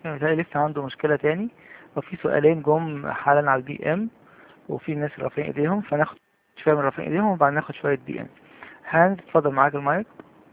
متهيألي لسه عنده مشكلة تاني وفي سؤالين جم حالا على البي ام وفي ناس رافعين ايديهم فناخد شوية من رافعين ايديهم وبعدين ناخد شوية بي ام هانز اتفضل معاك المايك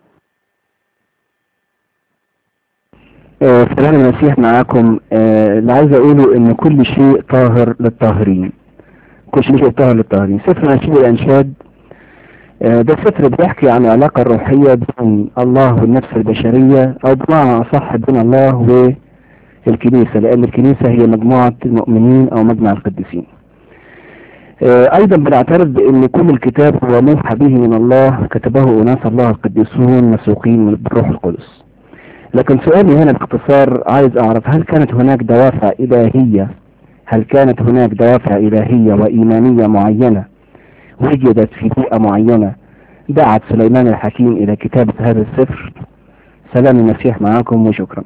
آه، سلام المسيح معاكم آه، اللي عايز اقوله ان كل شيء طاهر للطاهرين كل شيء طاهر للطاهرين سفر نشيد الانشاد آه، ده سفر بيحكي عن العلاقة الروحية بين الله والنفس البشرية او بمعنى اصح بين الله والكنيسة لان الكنيسة هي مجموعة المؤمنين او مجمع القديسين آه، ايضا بنعترف بان كل الكتاب هو موحى به من الله كتبه اناس الله القديسون مسوقين بالروح القدس لكن سؤالي هنا باختصار عايز اعرف هل كانت هناك دوافع الهية هل كانت هناك دوافع الهية وايمانية معينة وجدت في بيئة معينة دعت سليمان الحكيم الى كتابة هذا السفر سلام المسيح معكم وشكرا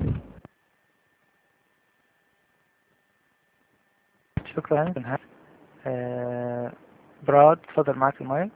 شكرا هانز آه، براد اتفضل معاك المايك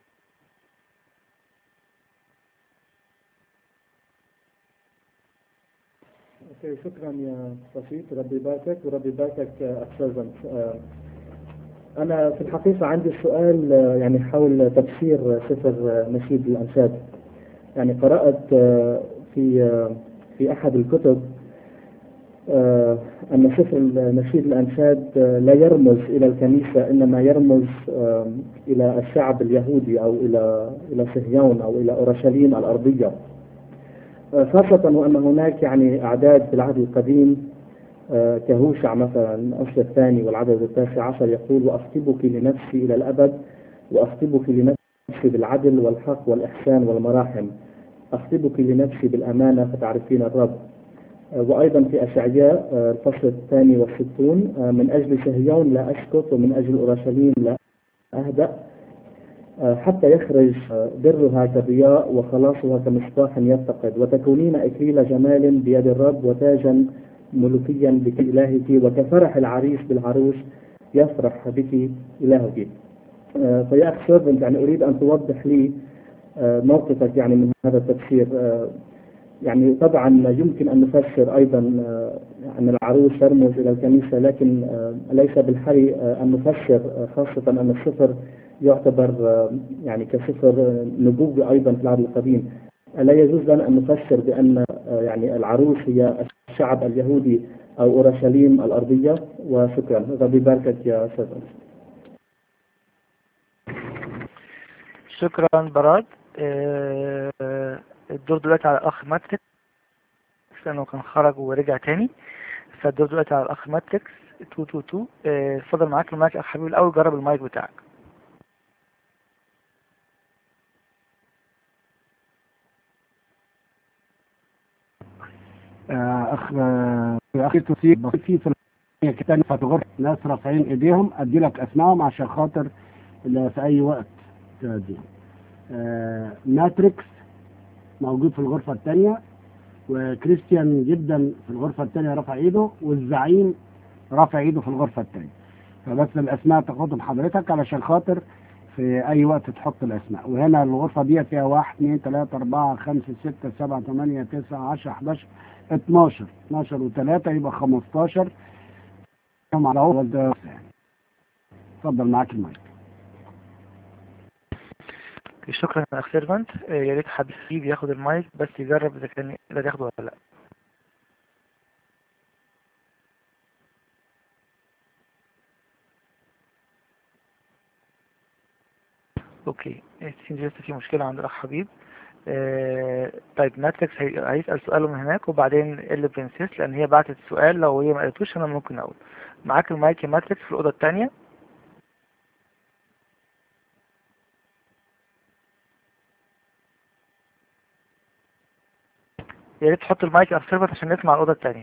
اوكي شكرا يا رشيد ربي يباركك وربي يباركك اكسرفنت انا في الحقيقه عندي سؤال آه، يعني حول تفسير سفر آه، نشيد الانشاد يعني قرات آه، في آه، في احد الكتب آه، ان سفر نشيد الانشاد آه، لا يرمز الى الكنيسه انما يرمز آه، الى الشعب اليهودي او الى الى صهيون او الى اورشليم الارضيه خاصة وأن هناك يعني أعداد في العهد القديم آه، كهوشع مثلا الأصل الثاني والعدد التاسع عشر يقول وأخطبك لنفسي إلى الأبد وأخطبك لنفسي بالعدل والحق والإحسان والمراحم أخطبك لنفسي بالأمانة فتعرفين الرب آه، وأيضا في أشعياء آه، الفصل الثاني والستون آه، من أجل صهيون لا أسكت ومن أجل أورشليم لا أهدأ آه، حتى يخرج آه، برها كضياء وخلاصها كمصباح يتقد وتكونين إكليل جمال بيد الرب وتاجا ملوكيا بك إلهك وكفرح العريس بالعروس يفرح بك إلهك آه، فيا أخي سيرفنت يعني أريد أن توضح لي آه، موقفك يعني من هذا التفسير آه، يعني طبعا يمكن أن نفسر أيضا آه، أن العروس ترمز إلى الكنيسة لكن آه، ليس بالحري آه، أن نفسر آه، خاصة أن السفر يعتبر آه، يعني كسفر آه، نبوي أيضا في العهد القديم لا يجوز لنا أن نفسر بأن آه، يعني العروس هي الشعب اليهودي أو أورشليم الأرضية وشكرا ربي يباركك يا سيدنا شكرا براد آه، الدور دلوقتي على الأخ ماتريكس لأنه كان خرج ورجع تاني فالدور دلوقتي على الأخ ماتريكس 222 آه، اتفضل معاك المايك يا أخ حبيبي الأول جرب المايك بتاعك آه، اخ آه، اخي تصيب بسيط في في كتاب فتغرف ناس رافعين ايديهم ادي لك اسمائهم عشان خاطر لا في اي وقت تديهم آه، ماتريكس موجود في الغرفة الثانية وكريستيان جدا في الغرفة الثانية رفع ايده والزعيم رافع ايده في الغرفة الثانية فبس الاسماء تاخدهم حضرتك علشان خاطر في اي وقت تحط الاسماء وهنا الغرفة دي فيها واحد اثنين ثلاثة اربعة خمسة ستة سبعة ثمانية تسعة عشرة 11 12 12 و3 يبقى 15 يوم على اول ده يعني اتفضل معاك المايك شكرا يا أخ سيرفنت آه، يا ريت حبيب ياخد المايك بس يجرب إذا كان يقدر ياخده ولا لأ اوكي السين لسه في مشكلة عند الأخ حبيب آه، طيب ماتريكس هي- هيسأل سؤاله من هناك وبعدين ال برنسيس لأن هي بعتت السؤال لو هي ما قالتوش أنا ممكن أقول معاك المايك يا ماتريكس في الأوضة التانية يا ريت تحط المايك يا سيرفر عشان نسمع الأوضة التانية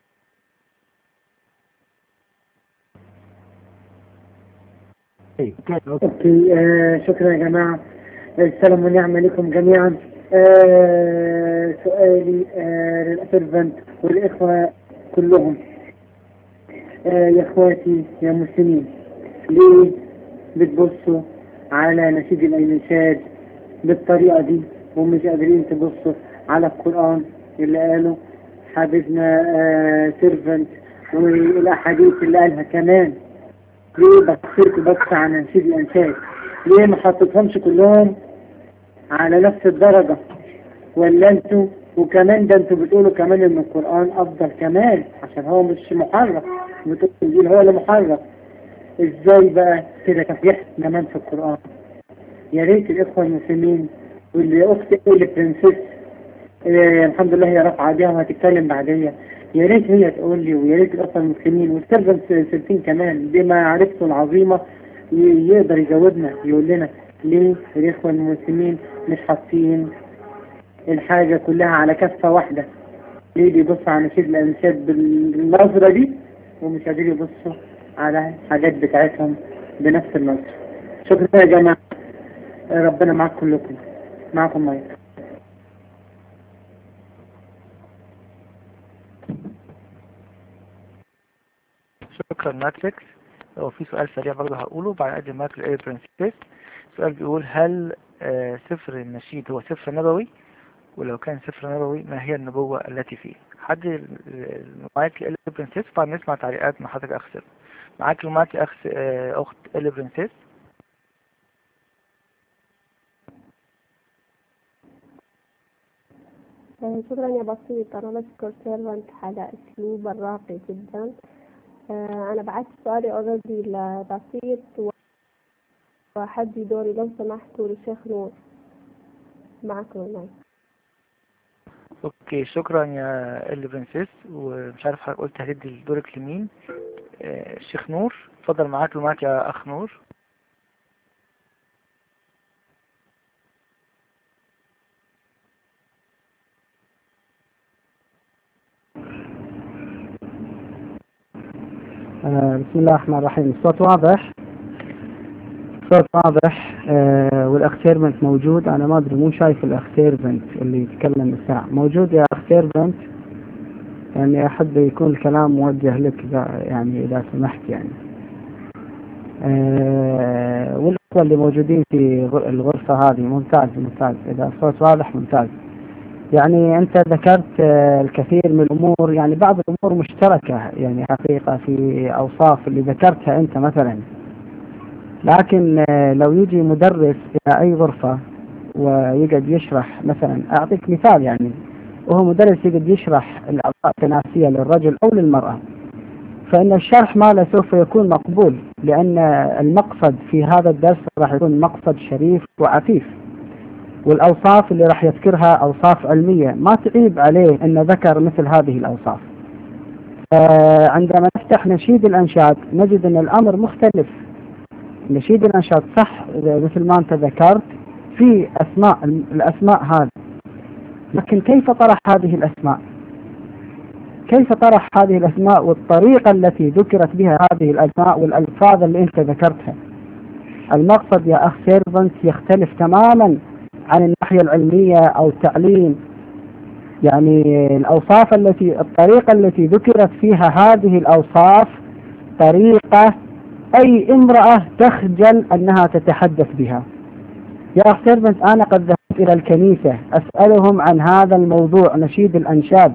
اوكي آه شكرا يا جماعة السلام ونعمة لكم جميعا آه سؤالي آه للأسرفنت والإخوة كلهم آه يا إخواتي يا مسلمين ليه بتبصوا على نشيد الأنشاد بالطريقة دي ومش قادرين تبصوا على القرآن اللي قاله حبيبنا سيرفنت والاحاديث اللي قالها كمان ليه بصيرت بس عن نشيد الانشاد ليه ما حطيتهمش كلهم على نفس الدرجة ولا انتوا وكمان ده انتوا بتقولوا كمان ان القرآن افضل كمان عشان هو مش محرف بتقولوا الانجيل هو اللي محرف ازاي بقى كده كان يحصل كمان في القرآن يا ريت الاخوة المسلمين واللي اختي اللي برنسيس آه الحمد لله هي رافعة ايديها وهتتكلم بعديا يا ريت هي تقول لي ويا ريت الاخوة المسلمين والسيرفنت ستين كمان بمعرفته العظيمة ي- يقدر يجاوبنا يقول لنا ليه الاخوة المسلمين مش حاطين الحاجة كلها على كفة واحدة ليه بيبصوا على نشيد الانشاد بالنظرة دي ومش قادرين يبصوا على الحاجات بتاعتهم بنفس النظرة شكرا يا جماعة ربنا معاك كلكم معكم مايك شكرا ماتريكس هو في سؤال سريع برضه هقوله بعد اقدم مايك للاي برنسيس السؤال بيقول هل آه، سفر النشيد هو سفر نبوي ولو كان سفر نبوي ما هي النبوة التي فيه حد ال- المايك لإلي برنسيس بعد نسمع تعليقات من حضرتك أخ سير معاك المايك يا أخ س- آه، أخت إلي برنسيس آه، شكرا يا بسيط أنا بشكر سيرفنت على أسلوب الراقي جدا آه، أنا بعت سؤالي أوريدي لبسيط و- وحدي دوري لو سمحتوا للشيخ نور معكم المايك اوكي شكرا يا إلي برنسيس ومش عارف حضرتك قلت هتدي دورك لمين آه، الشيخ نور اتفضل معاك المايك يا أخ نور آه، بسم الله الرحمن الرحيم الصوت واضح الصوت واضح آه والاخ سيرفنت موجود انا ما ادري مو شايف الاخ سيرفنت اللي يتكلم الساعة موجود يا اخ سيرفنت يعني احب يكون الكلام موجه لك إذا- يعني اذا سمحت يعني آه والاخوة اللي موجودين في غ- الغرفة هذه ممتاز ممتاز اذا الصوت واضح ممتاز يعني أنت ذكرت آه، الكثير من الأمور يعني بعض الأمور مشتركة يعني حقيقة في أوصاف اللي ذكرتها أنت مثلا لكن آه، لو يجي مدرس إلى أي غرفة ويقعد يشرح مثلا أعطيك مثال يعني وهو مدرس يقعد يشرح الأعضاء التناسية للرجل أو للمرأة فإن الشرح ماله سوف يكون مقبول لأن المقصد في هذا الدرس راح يكون مقصد شريف وعفيف والأوصاف اللي راح يذكرها أوصاف علمية ما تعيب عليه أن ذكر مثل هذه الأوصاف آه، عندما نفتح نشيد الأنشاد نجد أن الأمر مختلف نشيد الأنشاد صح مثل ما أنت ذكرت في أسماء الأسماء هذه لكن كيف طرح هذه الأسماء كيف طرح هذه الأسماء والطريقة التي ذكرت بها هذه الأسماء والألفاظ اللي أنت ذكرتها المقصد يا أخ سيرفنت يختلف تماما عن الناحية العلمية أو التعليم يعني الأوصاف التي الطريقة التي ذكرت فيها هذه الأوصاف طريقة أي امرأة تخجل أنها تتحدث بها يا أخ سيرفنت أنا قد ذهبت إلى الكنيسة أسألهم عن هذا الموضوع نشيد الأنشاد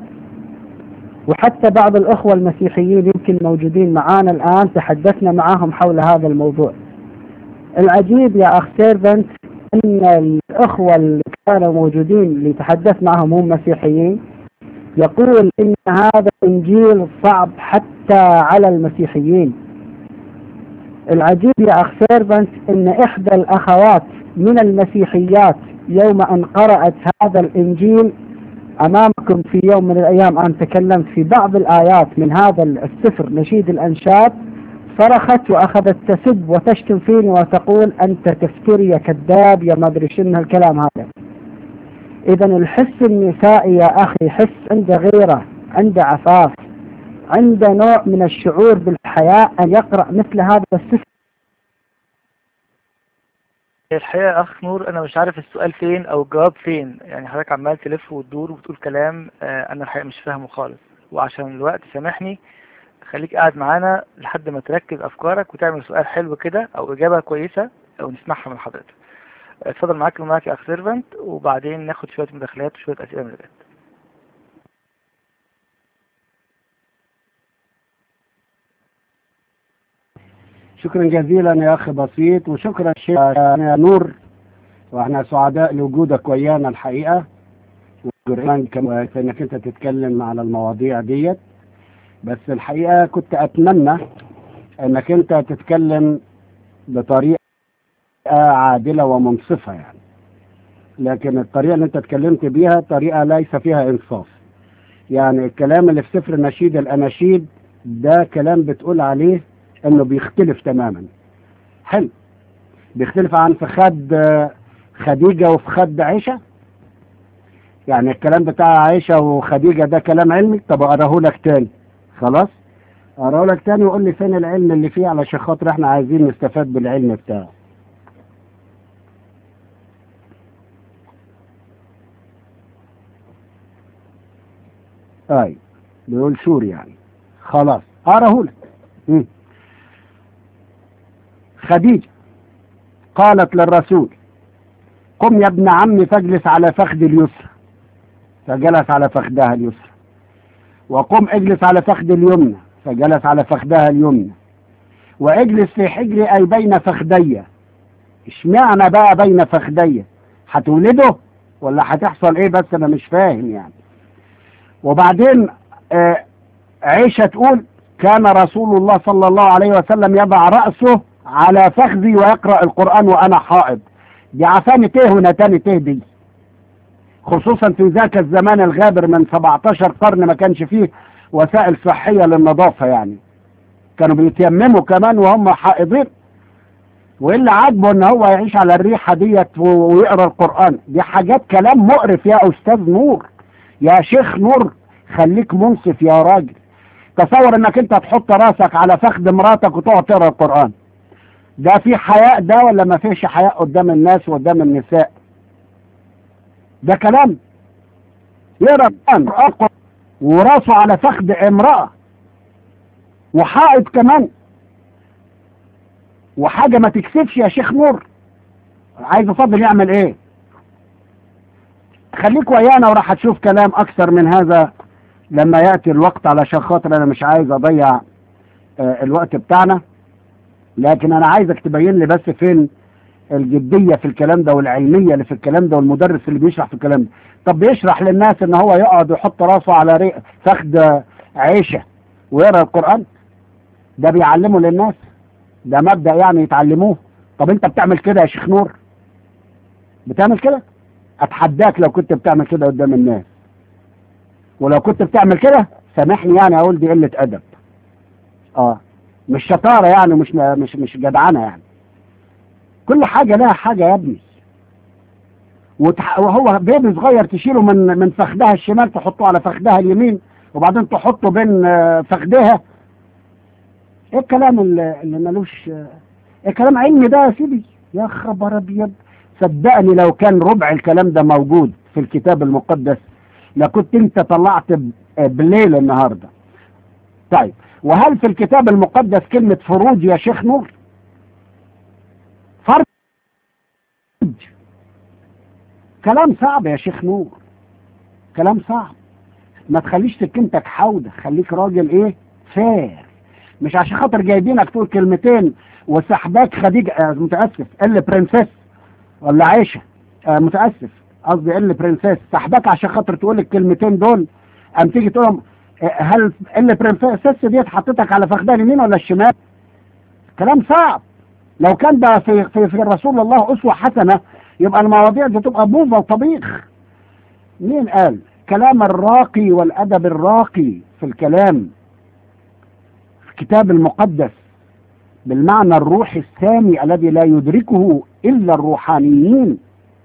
وحتى بعض الأخوة المسيحيين يمكن موجودين معانا الآن تحدثنا معهم حول هذا الموضوع العجيب يا أخ سيرفنت أن الأخوة اللي كانوا موجودين اللي تحدثت معهم هم مسيحيين يقول إن هذا الإنجيل صعب حتى على المسيحيين العجيب يا أخ سيرفنت إن إحدى الأخوات من المسيحيات يوم أن قرأت هذا الإنجيل أمامكم في يوم من الأيام أن تكلمت في بعض الآيات من هذا السفر نشيد الأنشاد صرخت وأخذت تسب وتشتم فيني وتقول أنت تفتري يا كذاب يا ما أدري شنو الكلام هذا إذا الحس النسائي يا أخي حس عنده غيرة عنده عفاف عنده نوع من الشعور بالحياة أن يقرأ مثل هذا السفر الحقيقة أخ نور أنا مش عارف السؤال فين أو الجواب فين يعني حضرتك عمال تلف وتدور وبتقول كلام آه، أنا الحقيقة مش فاهمه خالص وعشان الوقت سامحني خليك قاعد معانا لحد ما تركز أفكارك وتعمل سؤال حلو كده أو إجابة كويسة أو نسمعها من حضرتك اتفضل معاك المايك يا أخ سيرفنت وبعدين ناخد شوية مداخلات وشوية أسئلة من الجد شكرا جزيلا يا اخي بسيط وشكرا شيخ يا نور واحنا سعداء لوجودك ويانا الحقيقه وجرمان كمان في انك انت تتكلم على المواضيع ديت بس الحقيقه كنت اتمنى انك انت تتكلم بطريقه عادله ومنصفه يعني لكن الطريقه اللي انت اتكلمت بيها طريقه ليس فيها انصاف يعني الكلام اللي في سفر نشيد الاناشيد ده كلام بتقول عليه انه بيختلف تماما حلو بيختلف عن في خد خديجة وفي خد عائشة يعني الكلام بتاع عائشة وخديجة ده كلام علمي طب اقراه لك تاني خلاص اقراه لك تاني وقول لي فين العلم اللي فيه علشان خاطر احنا عايزين نستفاد بالعلم بتاعه اي بيقول شور يعني خلاص اقراه لك مم. خديجة قالت للرسول قم يا ابن عمي فاجلس على فخذ اليسرى فجلس على فخذها اليسرى وقم اجلس على فخذ اليمنى فجلس على فخذها اليمنى واجلس في حجري اي بين فخذي اشمعنى بقى بين فخذي هتولده ولا هتحصل ايه بس انا مش فاهم يعني وبعدين آه عيشة تقول كان رسول الله صلى الله عليه وسلم يضع رأسه على فخذي ويقرأ القرآن وأنا حائض دي عفاني ته ونتاني ته دي خصوصا في ذاك الزمان الغابر من 17 قرن ما كانش فيه وسائل صحية للنظافة يعني كانوا بيتيمموا كمان وهم حائضين واللي عاجبه ان هو يعيش على الريحة ديت ويقرأ القرآن دي حاجات كلام مقرف يا أستاذ نور يا شيخ نور خليك منصف يا راجل تصور انك انت تحط راسك على فخذ مراتك وتقعد تقرا القران ده في حياء ده ولا ما فيش حياء قدام الناس وقدام النساء ده كلام يقرا القران وراسه على فخذ امراه وحائط كمان وحاجه ما تكسفش يا شيخ نور عايز افضل يعمل ايه خليك ويانا وراح تشوف كلام اكثر من هذا لما يأتي الوقت علشان خاطر أنا مش عايز أضيع الوقت بتاعنا لكن أنا عايزك تبين لي بس فين الجدية في الكلام ده والعلمية اللي في الكلام ده والمدرس اللي بيشرح في الكلام ده طب بيشرح للناس ان هو يقعد ويحط راسه على فخد عيشة ويقرا القرآن ده بيعلمه للناس ده مبدأ يعني يتعلموه طب انت بتعمل كده يا شيخ نور بتعمل كده اتحداك لو كنت بتعمل كده قدام الناس ولو كنت بتعمل كده سامحني يعني اقول دي قله ادب اه مش شطاره يعني مش مش مش جدعنه يعني كل حاجه لها حاجه يا ابني وتح... وهو بيبي صغير تشيله من من فخدها الشمال تحطه على فخدها اليمين وبعدين تحطه بين فخدها ايه الكلام اللي, اللي ملوش ايه كلام علمي ده يا سيدي يا خبر ابيض صدقني لو كان ربع الكلام ده موجود في الكتاب المقدس لكنت انت طلعت بالليل النهاردة طيب وهل في الكتاب المقدس كلمة فروج يا شيخ نور فرج كلام صعب يا شيخ نور كلام صعب ما تخليش سكنتك حودة خليك راجل ايه فار مش عشان خاطر جايبينك تقول كلمتين وسحباك خديجة آه متأسف ال برنسيس ولا عيشة آه متأسف قصدي ال برنسيس سحبك عشان خاطر تقول الكلمتين دول قام تيجي تقول لهم هل ال برنسيس ديت حطيتك على فخدها اليمين ولا الشمال؟ كلام صعب لو كان ده في في, في رسول الله اسوه حسنه يبقى المواضيع دي تبقى بوظه وطبيخ مين قال؟ كلام الراقي والادب الراقي في الكلام في الكتاب المقدس بالمعنى الروحي السامي الذي لا يدركه الا الروحانيين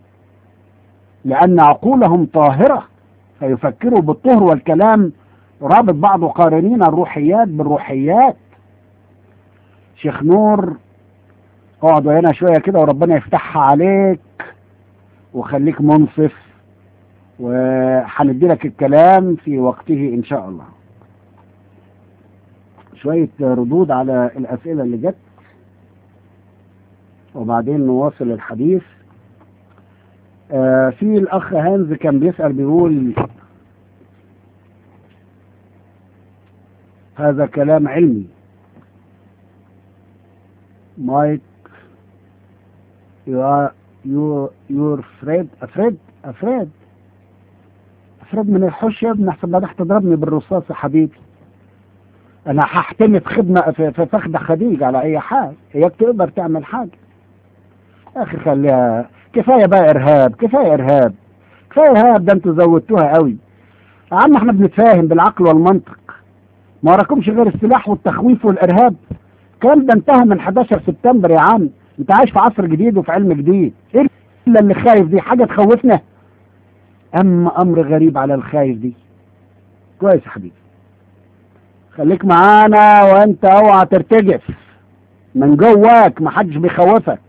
لأن عقولهم طاهرة فيفكروا بالطهر والكلام رابط بعض قارنين الروحيات بالروحيات شيخ نور اقعد هنا شوية كده وربنا يفتحها عليك وخليك منصف وهندي لك الكلام في وقته إن شاء الله شوية ردود على الأسئلة اللي جت وبعدين نواصل الحديث آه في الأخ هانز كان بيسأل بيقول هذا كلام علمي مايك you are you you're afraid afraid afraid afraid من الحوش يا ابني احسن بعد تضربني بالرصاص يا حبيبي انا هحتمي في خدمة في, في فخدة خديج على اي حال هيك تقدر تعمل حاجة يا اخي خليها كفاية بقى ارهاب كفاية ارهاب كفاية ارهاب ده انتوا زودتوها قوي يا عم احنا بنتفاهم بالعقل والمنطق ما وراكمش غير السلاح والتخويف والارهاب الكلام ده انتهى من 11 سبتمبر يا عم انت عايش في عصر جديد وفي علم جديد ايه الا اللي خايف دي حاجه تخوفنا اما امر غريب على الخايف دي كويس يا حبيبي خليك معانا وانت اوعى ترتجف من جواك محدش بيخوفك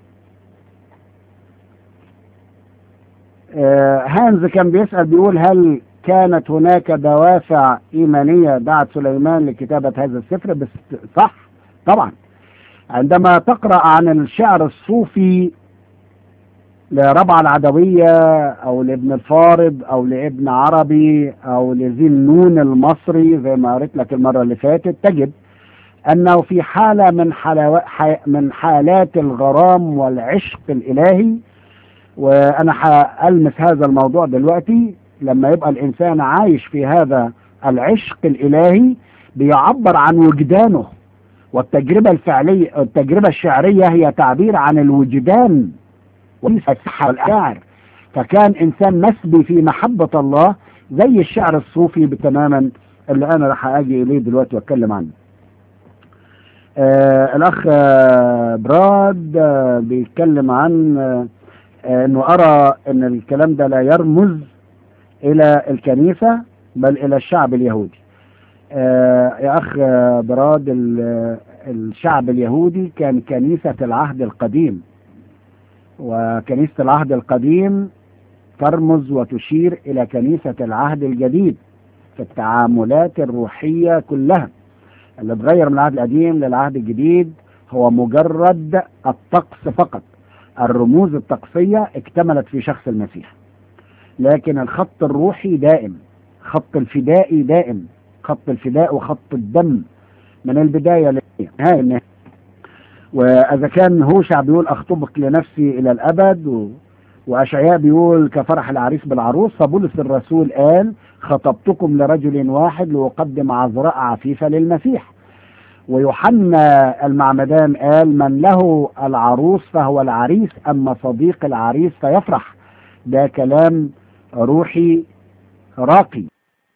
آه هانز كان بيسأل بيقول هل كانت هناك دوافع إيمانية دعت سليمان لكتابة هذا السفر بس صح طبعا عندما تقرأ عن الشعر الصوفي لربع العدوية أو لابن الفارض أو لابن عربي أو لذي النون المصري زي ما قريت لك المرة اللي فاتت تجد أنه في حالة من, حلو... من حالات الغرام والعشق الإلهي وأنا هألمس هذا الموضوع دلوقتي لما يبقى الإنسان عايش في هذا العشق الإلهي بيعبر عن وجدانه والتجربة الفعلية التجربة الشعرية هي تعبير عن الوجدان وليس الصحة والأشاعر فكان إنسان مسبي في محبة الله زي الشعر الصوفي تماما اللي أنا راح أجي إليه دلوقتي وأتكلم عنه آه الأخ آه براد آه بيتكلم عن آه أنه أرى أن الكلام ده لا يرمز إلى الكنيسة بل إلى الشعب اليهودي آه يا أخ براد الشعب اليهودي كان كنيسة العهد القديم وكنيسة العهد القديم ترمز وتشير إلى كنيسة العهد الجديد في التعاملات الروحية كلها اللي اتغير من العهد القديم للعهد الجديد هو مجرد الطقس فقط الرموز الطقسية اكتملت في شخص المسيح لكن الخط الروحي دائم خط الفدائي دائم خط الفداء وخط الدم من البداية للنهاية وإذا كان هوشع بيقول أخطبك لنفسي إلى الأبد و... وأشعياء بيقول كفرح العريس بالعروس فبولس الرسول قال خطبتكم لرجل واحد لأقدم عذراء عفيفة للمسيح ويوحنا المعمدان قال من له العروس فهو العريس أما صديق العريس فيفرح ده كلام روحي راقي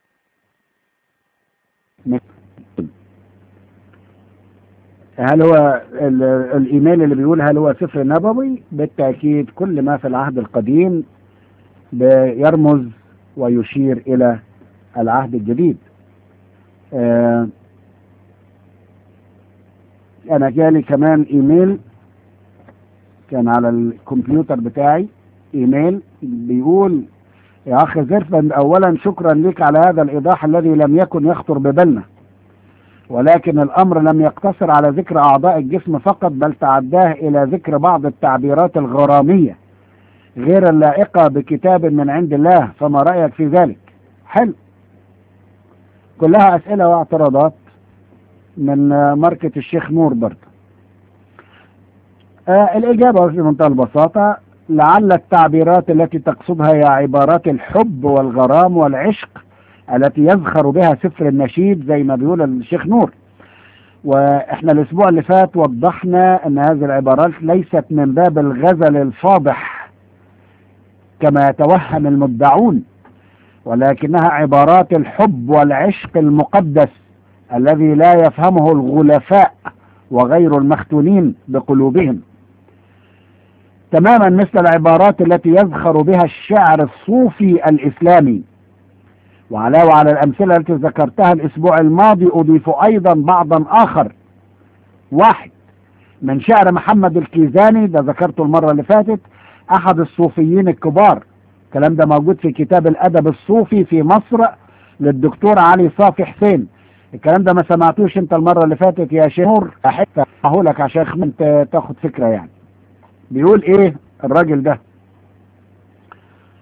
هل هو الايميل اللي بيقول هل هو سفر نبوي بالتاكيد كل ما في العهد القديم يرمز ويشير الى العهد الجديد آه انا جالي كمان ايميل كان على الكمبيوتر بتاعي ايميل بيقول يا اخ زرفا اولا شكرا لك على هذا الايضاح الذي لم يكن يخطر ببالنا ولكن الأمر لم يقتصر على ذكر أعضاء الجسم فقط بل تعداه إلى ذكر بعض التعبيرات الغرامية غير اللائقة بكتاب من عند الله فما رأيك في ذلك حلو كلها أسئلة واعتراضات من ماركة الشيخ نور برضه آه الإجابة في منتهى البساطة لعل التعبيرات التي تقصدها هي عبارات الحب والغرام والعشق التي يزخر بها سفر النشيد زي ما بيقول الشيخ نور واحنا الاسبوع اللي فات وضحنا ان هذه العبارات ليست من باب الغزل الفاضح كما يتوهم المدعون ولكنها عبارات الحب والعشق المقدس الذي لا يفهمه الغلفاء وغير المختونين بقلوبهم تماما مثل العبارات التي يزخر بها الشعر الصوفي الاسلامي وعلاوة على الأمثلة التي ذكرتها الأسبوع الماضي أضيف أيضا بعضا آخر واحد من شعر محمد الكيزاني ده ذكرته المرة اللي فاتت أحد الصوفيين الكبار الكلام ده موجود في كتاب الأدب الصوفي في مصر للدكتور علي صافي حسين الكلام ده ما سمعتوش انت المرة اللي فاتت يا شيخ نور احب لك عشان انت تاخد فكرة يعني بيقول ايه الراجل ده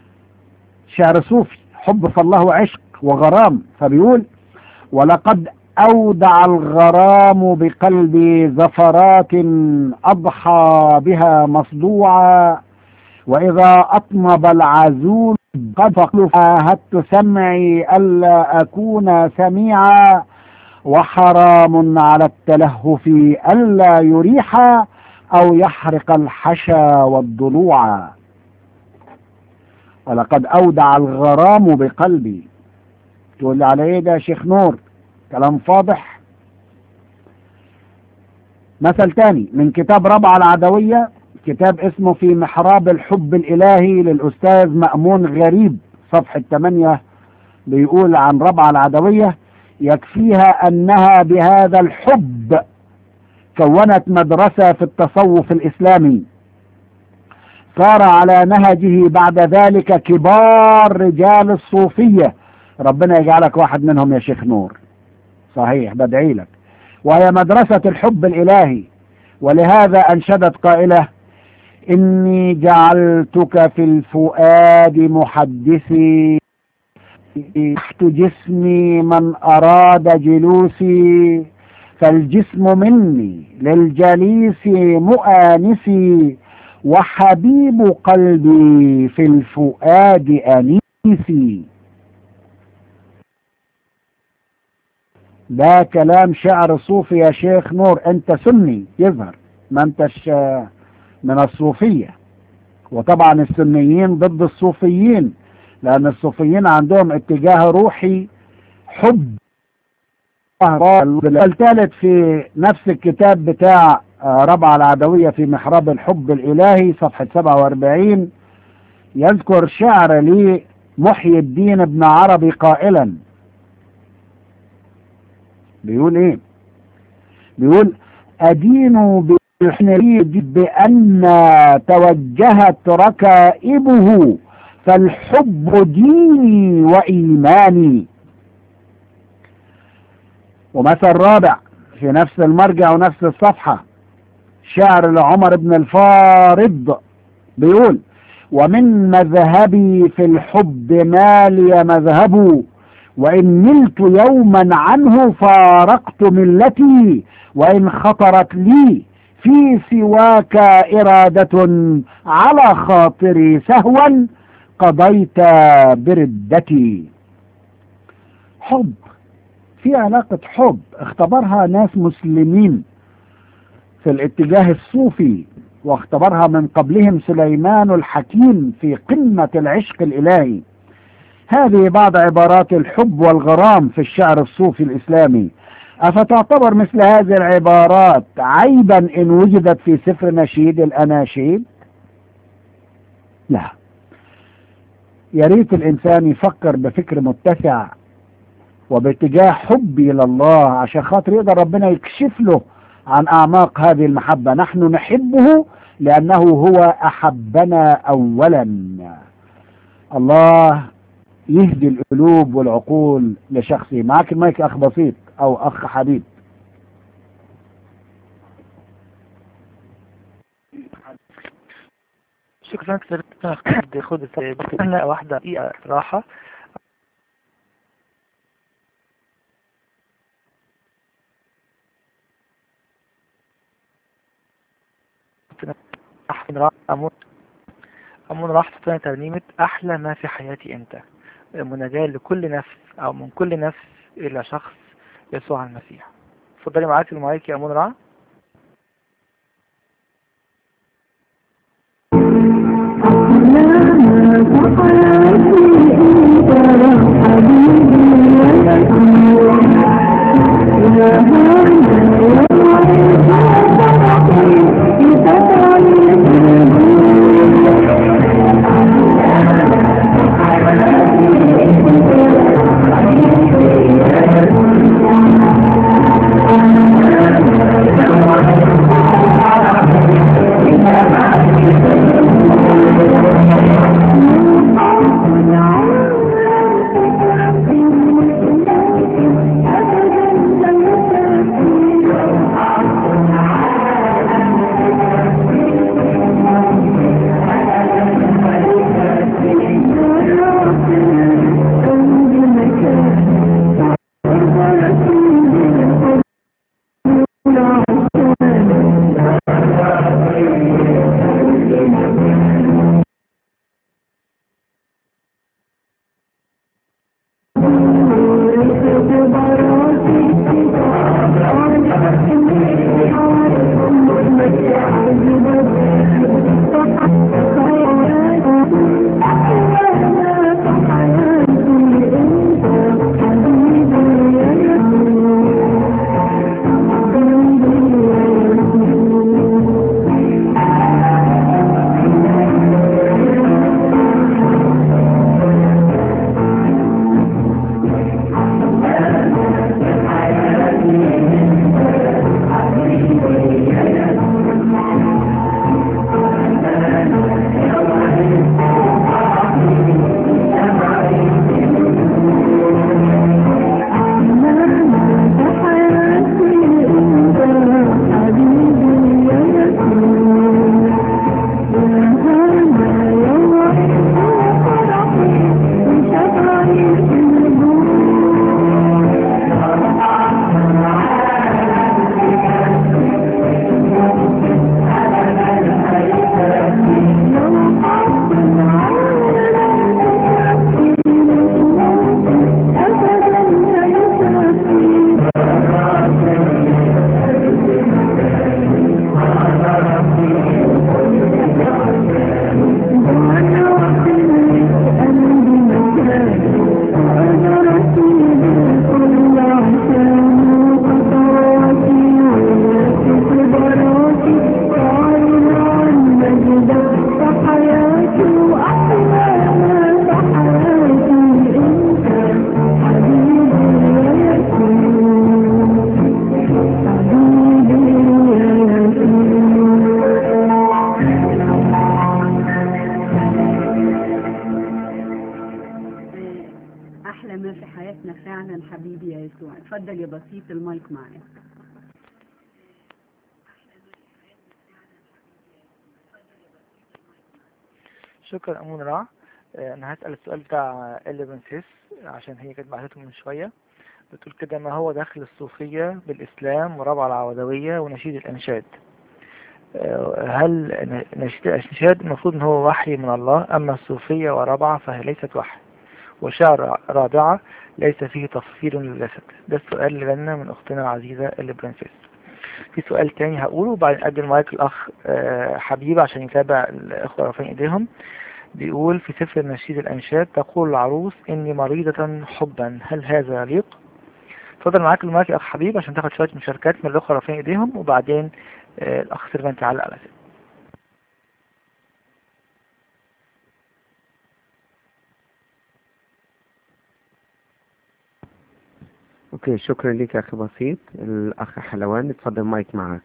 شعر صوفي حب فالله عشق وغرام فبيقول ولقد أودع الغرام بقلبي زفرات أضحى بها مصدوعا وإذا أطنب العزول قد فقلت سمعي ألا أكون سميعا وحرام على التلهف ألا يريح أو يحرق الحشا والضلوع ولقد أودع الغرام بقلبي تقول لي على إيه ده يا شيخ نور كلام فاضح مثل تاني من كتاب ربع العدوية كتاب اسمه في محراب الحب الإلهي للأستاذ مأمون غريب صفحة 8 بيقول عن ربع العدوية يكفيها أنها بهذا الحب كونت مدرسة في التصوف الإسلامي صار على نهجه بعد ذلك كبار رجال الصوفية ربنا يجعلك واحد منهم يا شيخ نور صحيح بدعي لك وهي مدرسة الحب الإلهي ولهذا أنشدت قائلة إني جعلتك في الفؤاد محدثي تحت جسمي من أراد جلوسي فالجسم مني للجليس مؤانسي وحبيب قلبي في الفؤاد أنيسي ده كلام شعر صوفي يا شيخ نور انت سني يظهر ما انتش من الصوفية وطبعا السنيين ضد الصوفيين لأن الصوفيين عندهم اتجاه روحي حب الثالث في نفس الكتاب بتاع ربع العدوية في محراب الحب الإلهي صفحة 47 يذكر شعر لمحيي الدين ابن عربي قائلا بيقول ايه بيقول أدين بالحنريد بأن توجهت ركائبه فالحب ديني وإيماني ومثل رابع في نفس المرجع ونفس الصفحة شعر لعمر بن الفارض بيقول ومن مذهبي في الحب ما لي مذهب وإن ملت يوما عنه فارقت ملتي وإن خطرت لي في سواك إرادة على خاطري سهوا قضيت بردتي حب في علاقة حب اختبرها ناس مسلمين في الاتجاه الصوفي واختبرها من قبلهم سليمان الحكيم في قمة العشق الإلهي هذه بعض عبارات الحب والغرام في الشعر الصوفي الإسلامي أفتعتبر مثل هذه العبارات عيبا إن وجدت في سفر نشيد الأناشيد لا يا ريت الإنسان يفكر بفكر متسع وباتجاه حبي لله عشان خاطر يقدر ربنا يكشف له عن أعماق هذه المحبة نحن نحبه لأنه هو أحبنا أولا الله يهدي القلوب والعقول لشخصه معك المايك أخ بسيط أو أخ حبيب شكرا كثير بدي خد بستنى واحدة دقيقة راحة أحمد راح أمون أمون راح تستنى ترنيمة أحلى ما في حياتي أنت مناجاة لكل نفس أو من كل نفس إلى شخص يسوع المسيح اتفضلي معاك المايك يا أمون راح Thank you. حبيبي يا يسوع اتفضل يا بسيط المايك معاك شكرا أمون رع آه، أنا هسأل السؤال بتاع إليفنسيس عشان هي كانت بعتته من شوية بتقول كده ما هو دخل الصوفية بالإسلام وربع العودوية ونشيد الأنشاد آه، هل ن- نشيد الأنشاد المفروض إن هو وحي من الله أما الصوفية وربعة فهي ليست وحي وشعر رابعة ليس فيه تفصيل للجسد ده السؤال اللي جالنا من أختنا العزيزة البرنسيس في سؤال تاني هقوله وبعدين أقدم المايك الأخ آه، حبيب عشان يتابع الإخوة رافعين إيديهم بيقول في سفر نشيد الأنشاد تقول العروس إني مريضة حبا هل هذا يليق؟ اتفضل معاك المايك يا أخ حبيب عشان تاخد شوية مشاركات من الأخوة رافعين إيديهم وبعدين آه، الأخ سيرفنت يعلق على ذلك اوكي شكرا لك يا اخي بسيط الاخ حلوان اتفضل مايك معك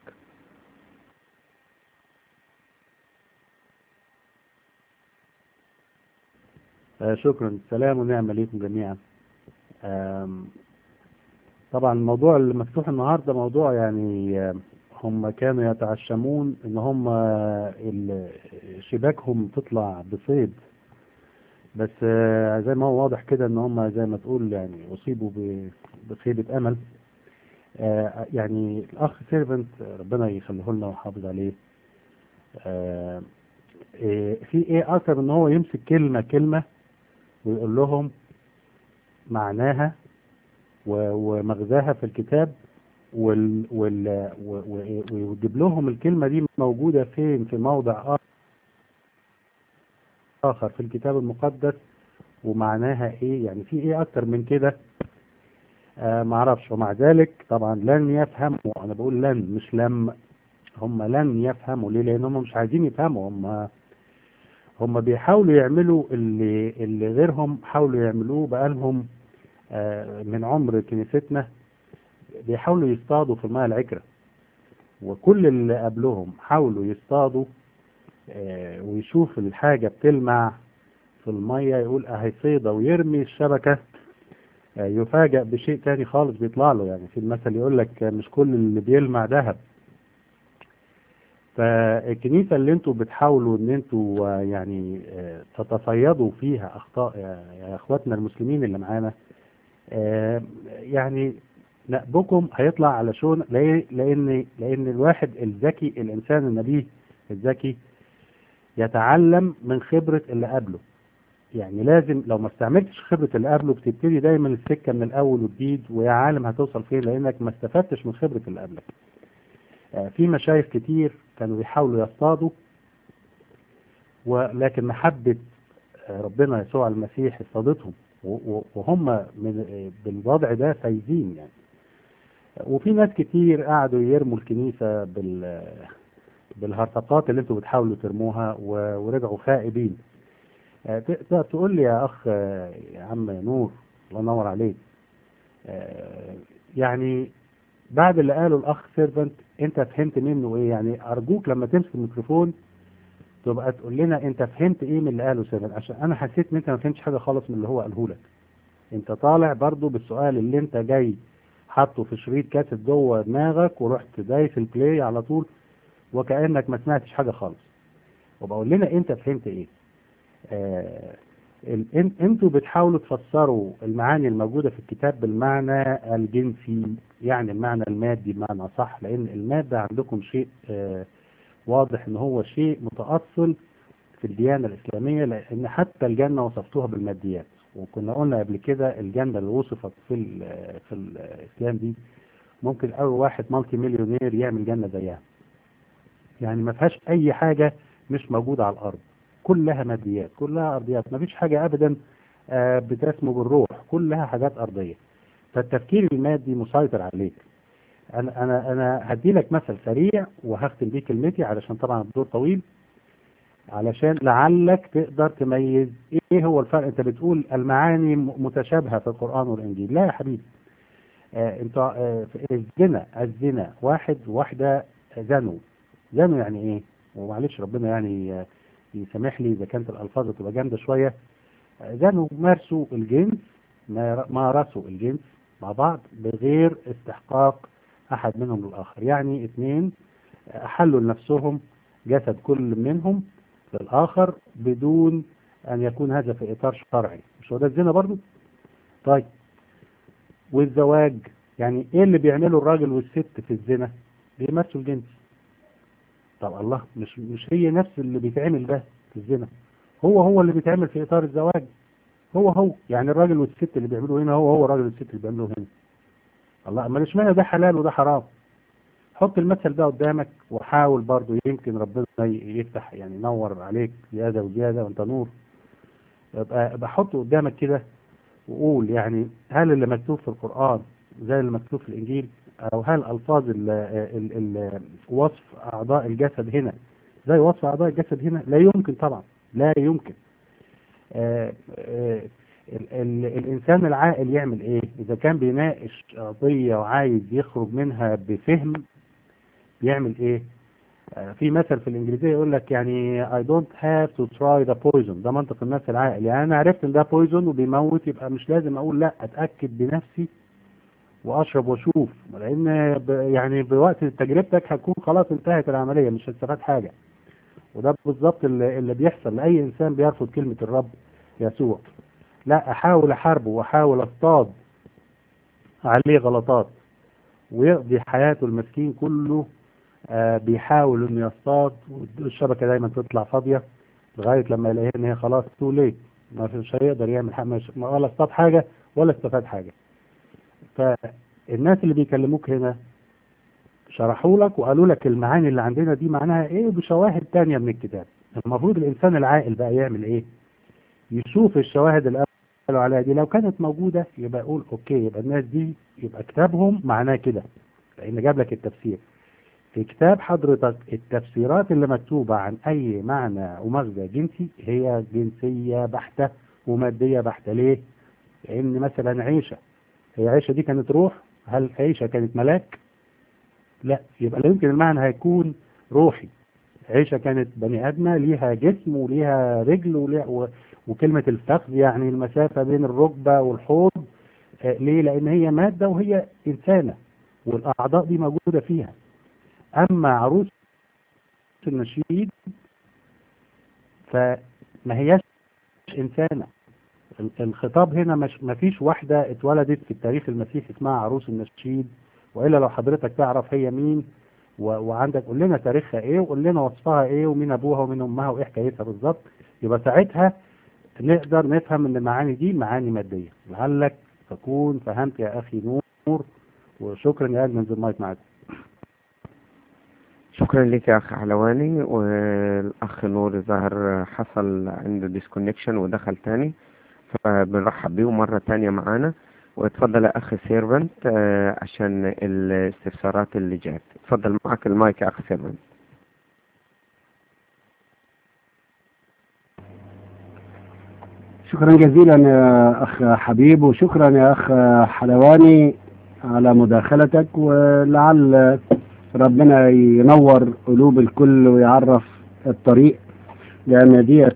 آه، شكرا سلام ونعمة ليكم جميعا آم، طبعا الموضوع اللي مفتوح النهاردة موضوع يعني آم، هم كانوا يتعشمون ان هم آه، ال- شباكهم تطلع بصيد بس آه، زي ما هو واضح كده ان هم زي ما تقول يعني اصيبوا ب- بخيبة امل آه، يعني الاخ سيرفنت ربنا يخليه لنا ويحافظ عليه آه، إيه، في ايه اكتر ان هو يمسك كلمة كلمة ويقول لهم معناها و- ومغزاها في الكتاب وال وال و- و- ويجيب لهم الكلمة دي موجودة فين في موضع آخر في الكتاب المقدس ومعناها ايه يعني في ايه اكتر من كده آه معرفش ومع ذلك طبعا لن يفهموا انا بقول لن مش لم هم لن يفهموا ليه لان هم مش عايزين يفهموا هم هم بيحاولوا يعملوا اللي اللي غيرهم حاولوا يعملوه بقالهم آه، من عمر كنيستنا بيحاولوا يصطادوا في الماء العكرة وكل اللي قبلهم حاولوا يصطادوا آه، ويشوف الحاجة بتلمع في المية يقول اهي صيدة ويرمي الشبكة آه، يفاجأ بشيء تاني خالص بيطلع له يعني في المثل يقول لك مش كل اللي بيلمع ذهب فالكنيسة اللي انتوا بتحاولوا ان انتوا آه، يعني آه، تتصيدوا فيها اخطاء يا يا اخواتنا المسلمين اللي معانا آه، يعني نأبكم هيطلع على شون ليه؟ لان لان الواحد الذكي الانسان النبيه الذكي يتعلم من خبرة اللي قبله يعني لازم لو ما استعملتش خبرة اللي قبله بتبتدي دايما السكة من الاول وجديد ويا عالم هتوصل فين لانك ما استفدتش من خبرة اللي قبلك آه، في مشايخ كتير كانوا بيحاولوا يصطادوا ولكن محبة آه، ربنا يسوع المسيح اصطادتهم و- و- وهم من آه، بالوضع ده فايزين يعني وفي ناس كتير قعدوا يرموا الكنيسة بال بالهرطقات اللي انتوا بتحاولوا ترموها و- ورجعوا خائبين آه، تقدر تقول لي يا اخ آه، يا عم نور الله ينور عليك آه، يعني بعد اللي قاله الاخ سيرفنت انت فهمت منه ايه يعني ارجوك لما تمسك الميكروفون تبقى تقول لنا انت فهمت ايه من اللي قاله سيرفنت عشان انا حسيت ان انت ما فهمتش حاجه خالص من اللي هو قاله لك انت طالع برضو بالسؤال اللي انت جاي حاطه في شريط كاسيت جوه دماغك ورحت دايس البلاي على طول وكانك ما سمعتش حاجه خالص وبقول لنا انت فهمت ايه آه ال- ان- انتوا بتحاولوا تفسروا المعاني الموجودة في الكتاب بالمعنى الجنسي يعني المعنى المادي بمعنى صح لان المادة عندكم شيء آه واضح ان هو شيء متأصل في الديانة الاسلامية لان حتى الجنة وصفتوها بالماديات وكنا قلنا قبل كده الجنة اللي وصفت في ال- في الاسلام دي ممكن اول واحد مالتي مليونير يعمل جنة زيها يعني ما فيهاش اي حاجة مش موجودة على الارض كلها ماديات كلها ارضيات ما فيش حاجة ابدا آه، بتسمو بالروح كلها حاجات ارضية فالتفكير المادي مسيطر عليك انا انا انا هدي لك مثل سريع وهختم بيه كلمتي علشان طبعا الدور طويل علشان لعلك تقدر تميز ايه هو الفرق انت بتقول المعاني م- متشابهة في القرآن والانجيل لا يا حبيبي آه انت آه في الزنا الزنا واحد واحدة زنوا زنوا يعني ايه ومعلش ربنا يعني آه يسامح لي اذا كانت الالفاظ تبقى جامده شويه آه، زنوا مارسوا الجنس مار- مارسوا الجنس مع بعض بغير استحقاق أحد منهم للآخر يعني اثنين أحلوا لنفسهم جسد كل منهم للآخر بدون أن يكون هذا في إطار شرعي مش هو ده الزنا برضو طيب والزواج يعني إيه اللي بيعمله الراجل والست في الزنا بيمارسوا الجنس طب الله مش مش هي نفس اللي بيتعمل ده في الزنا هو هو اللي بيتعمل في إطار الزواج هو هو يعني الراجل والست اللي بيعملوا هنا هو هو الراجل والست اللي بيعملوا هنا الله امال اشمعنى ده حلال وده حرام حط المثل ده قدامك وحاول برضو يمكن ربنا يفتح يعني ينور عليك زيادة وزيادة وانت نور يبقى بحطه قدامك كده وقول يعني هل اللي مكتوب في القرآن زي اللي مكتوب في الإنجيل أو هل ألفاظ ال ال ال وصف أعضاء الجسد هنا زي وصف أعضاء الجسد هنا لا يمكن طبعا لا يمكن آه آه ال ال الإنسان العاقل يعمل إيه إذا كان بيناقش قضية وعايز يخرج منها بفهم يعمل إيه آه في مثل في الإنجليزية يقول لك يعني I don't have to try the poison ده منطق الناس العاقل يعني أنا عرفت إن ده poison وبيموت يبقى مش لازم أقول لا أتأكد بنفسي وأشرب وأشوف لأن ب يعني بوقت تجربتك هتكون خلاص انتهت العملية مش هتستفاد حاجة وده بالظبط اللي, اللي بيحصل لأي إنسان بيرفض كلمة الرب يسوع لا احاول احاربه واحاول اصطاد عليه غلطات ويقضي حياته المسكين كله آه بيحاول انه يصطاد والشبكه دايما تطلع فاضيه لغايه لما يلاقيها ان هي خلاص تو ليت مش هيقدر يعمل حاجه ولا اصطاد حاجه ولا استفاد حاجه فالناس اللي بيكلموك هنا شرحوا لك وقالوا لك المعاني اللي عندنا دي معناها ايه بشواهد تانية من الكتاب المفروض الانسان العاقل بقى يعمل ايه يشوف الشواهد اللي قالوا عليها دي لو كانت موجودة يبقى يقول اوكي يبقى الناس دي يبقى كتابهم معناه كده لان جاب لك التفسير في كتاب حضرتك التفسيرات اللي مكتوبة عن اي معنى ومغزى جنسي هي جنسية بحتة ومادية بحتة ليه لان مثلا عيشة هي عيشة دي كانت روح هل عيشة كانت ملاك لا يبقى لا يمكن المعنى هيكون روحي عيشة كانت بني آدمة ليها جسم وليها رجل وليها و... وكلمة الفخذ يعني المسافة بين الركبة والحوض آه ليه لأن هي مادة وهي إنسانة والأعضاء دي موجودة فيها أما عروس النشيد فما هياش إنسانة الخطاب هنا مش ما فيش واحدة اتولدت في التاريخ المسيحي اسمها عروس النشيد وإلا لو حضرتك تعرف هي مين وعندك قول لنا تاريخها ايه وقول لنا وصفها ايه ومين ابوها ومين امها وايه حكايتها بالظبط يبقى ساعتها نقدر نفهم ان المعاني دي معاني ماديه لعلك تكون فهمت يا اخي نور وشكرا يا ادمن المايك معاك شكرا لك يا اخ حلواني والاخ نور ظهر حصل عنده ديسكونكشن ودخل تاني فبنرحب بيه مرة تانية معانا واتفضل يا اخ سيرفنت آه عشان الاستفسارات اللي جات اتفضل معك المايك يا اخ سيرفنت شكرا جزيلا يا اخ حبيب وشكرا يا اخ حلواني على مداخلتك ولعل ربنا ينور قلوب الكل ويعرف الطريق لان ديت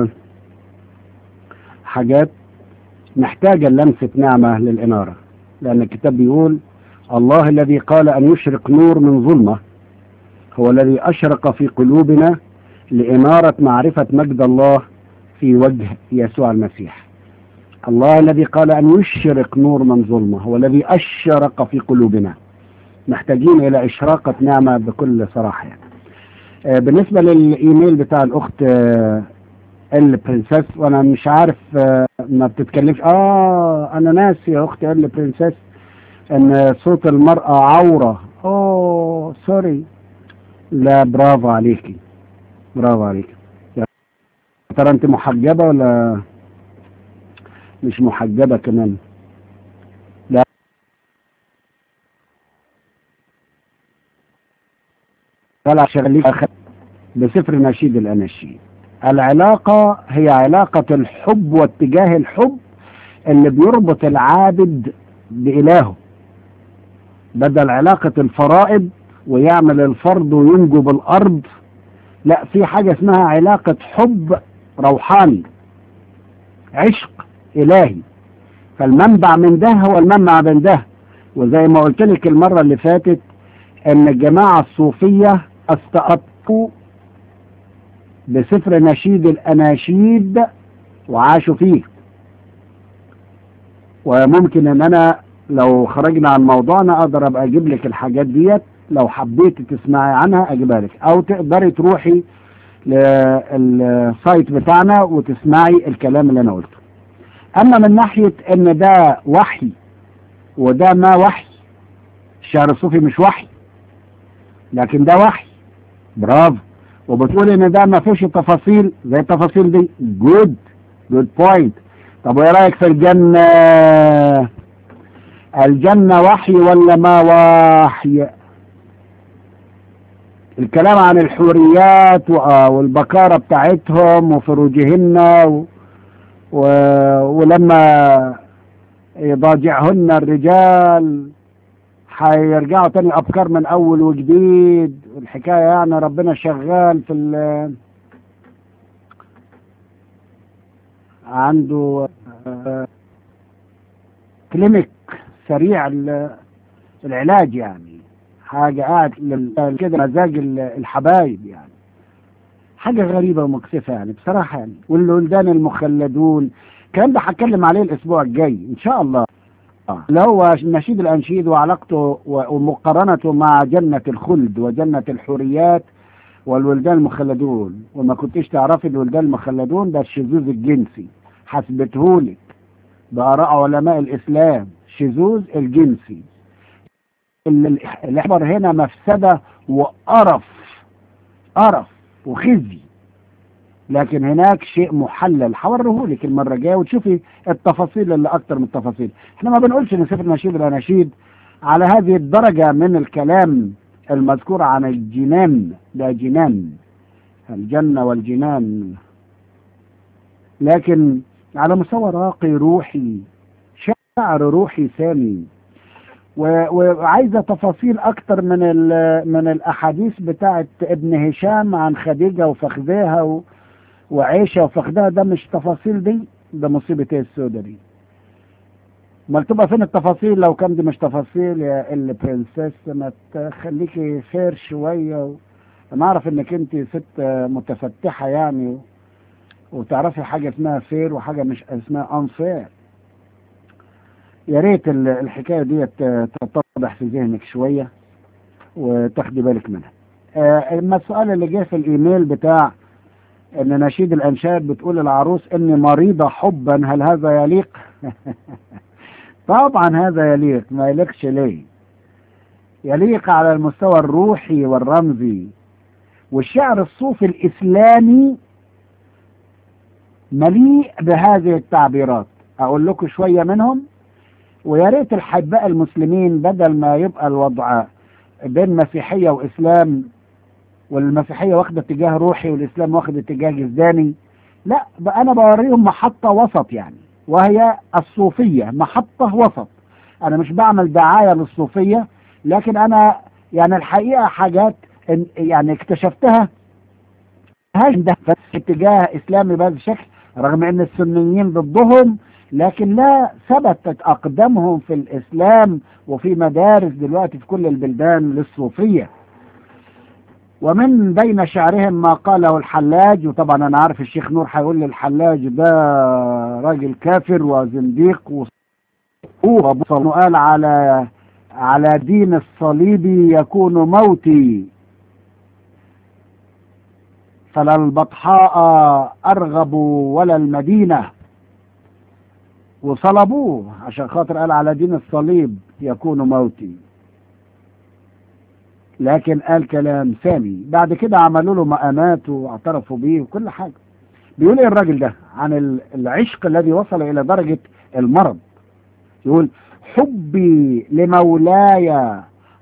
حاجات محتاجة لمسة نعمة للإنارة لأن الكتاب بيقول الله الذي قال أن يشرق نور من ظلمة هو الذي أشرق في قلوبنا لإنارة معرفة مجد الله في وجه يسوع المسيح الله الذي قال أن يشرق نور من ظلمة هو الذي أشرق في قلوبنا محتاجين إلى إشراقة نعمة بكل صراحة يعني. آه بالنسبة للإيميل بتاع الأخت آه البرنسس وانا مش عارف ما بتتكلمش اه انا ناسي يا اختي ال برنسس ان صوت المرأة عورة اوه سوري لا برافو عليكي برافو عليكي يا ترى انت محجبة ولا مش محجبة كمان لا طلع شغليك بسفر نشيد الاناشيد العلاقة هي علاقة الحب واتجاه الحب اللي بيربط العابد بإلهه بدل علاقة الفرائض ويعمل الفرض وينجو بالأرض لا في حاجة اسمها علاقة حب روحاني عشق إلهي فالمنبع من ده هو المنبع من ده وزي ما قلت لك المرة اللي فاتت ان الجماعة الصوفية استقطوا بسفر نشيد الاناشيد وعاشوا فيه وممكن ان انا لو خرجنا عن موضوعنا اقدر ابقى اجيب لك الحاجات ديت لو حبيت تسمعي عنها اجيبها لك او تقدري تروحي للسايت بتاعنا وتسمعي الكلام اللي انا قلته اما من ناحية ان ده وحي وده ما وحي الشعر الصوفي مش وحي لكن ده وحي برافو وبتقول ان ده ما فيش تفاصيل زي التفاصيل دي جود جود بوينت طب وايه رايك في الجنة الجنة وحي ولا ما وحي الكلام عن الحوريات والبكارة بتاعتهم وفروجهن و... و... ولما يضاجعهن الرجال هيرجعوا تاني أبكار من أول وجديد والحكاية يعني ربنا شغال في ال... عنده كلينيك سريع العلاج يعني حاجة قاعد كده مزاج الحبايب يعني حاجة غريبة ومكسفة يعني بصراحة يعني والولدان المخلدون الكلام ده هتكلم عليه الأسبوع الجاي إن شاء الله اللي هو نشيد الأنشيد وعلاقته ومقارنته مع جنة الخلد وجنة الحوريات والولدان المخلدون وما كنتش تعرفي الولدان المخلدون ده الشذوذ الجنسي حسبتهولك بآراء علماء الإسلام شذوذ الجنسي الإحبار هنا مفسدة وقرف قرف وخزي لكن هناك شيء محلل هوريهولك المرة الجاية وتشوفي التفاصيل اللي أكتر من التفاصيل احنا ما بنقولش إن سفر نشيد الأناشيد على هذه الدرجة من الكلام المذكور عن الجنان ده جنان الجنة والجنان لكن على مستوى راقي روحي شعر روحي سامي وعايزة تفاصيل أكتر من من الأحاديث بتاعت ابن هشام عن خديجة وفخذها و... وعيشة وفخذها ده مش تفاصيل دي ده مصيبة ايه السودة دي امال تبقى فين التفاصيل لو كان دي مش تفاصيل يا البرنسس ما تخليكي خير شوية و... انا اعرف انك انت ست متفتحة يعني و... وتعرفي حاجة اسمها فير وحاجة مش اسمها انفير يا ريت الحكاية دي تتضح في ذهنك شوية وتاخدي بالك منها اما السؤال اللي جه في الايميل بتاع ان نشيد الانشاد بتقول العروس اني مريضة حبا هل هذا يليق طبعا هذا يليق ما يليقش ليه يليق على المستوى الروحي والرمزي والشعر الصوفي الاسلامي مليء بهذه التعبيرات اقول لكم شوية منهم ويا ريت الحباء المسلمين بدل ما يبقى الوضع بين مسيحية وإسلام والمسيحية واخدة اتجاه روحي والإسلام واخد اتجاه جزداني لا بقى أنا بوريهم محطة وسط يعني وهي الصوفية محطة وسط أنا مش بعمل دعاية للصوفية لكن أنا يعني الحقيقة حاجات يعني اكتشفتها هاش ده اتجاه إسلامي بهذا الشكل رغم أن السنيين ضدهم لكن لا ثبتت أقدامهم في الإسلام وفي مدارس دلوقتي في كل البلدان للصوفية ومن بين شعرهم ما قاله الحلاج وطبعا أنا عارف الشيخ نور هيقول لي الحلاج ده راجل كافر وزنديق وأبو قال على على دين الصليب يكون موتي فلا البطحاء أرغب ولا المدينة وصلبوه عشان خاطر قال على دين الصليب يكون موتي لكن قال كلام ثاني بعد كده عملوا له مقامات واعترفوا بيه وكل حاجة بيقول ايه الراجل ده عن العشق الذي وصل الى درجة المرض يقول حبي لمولاي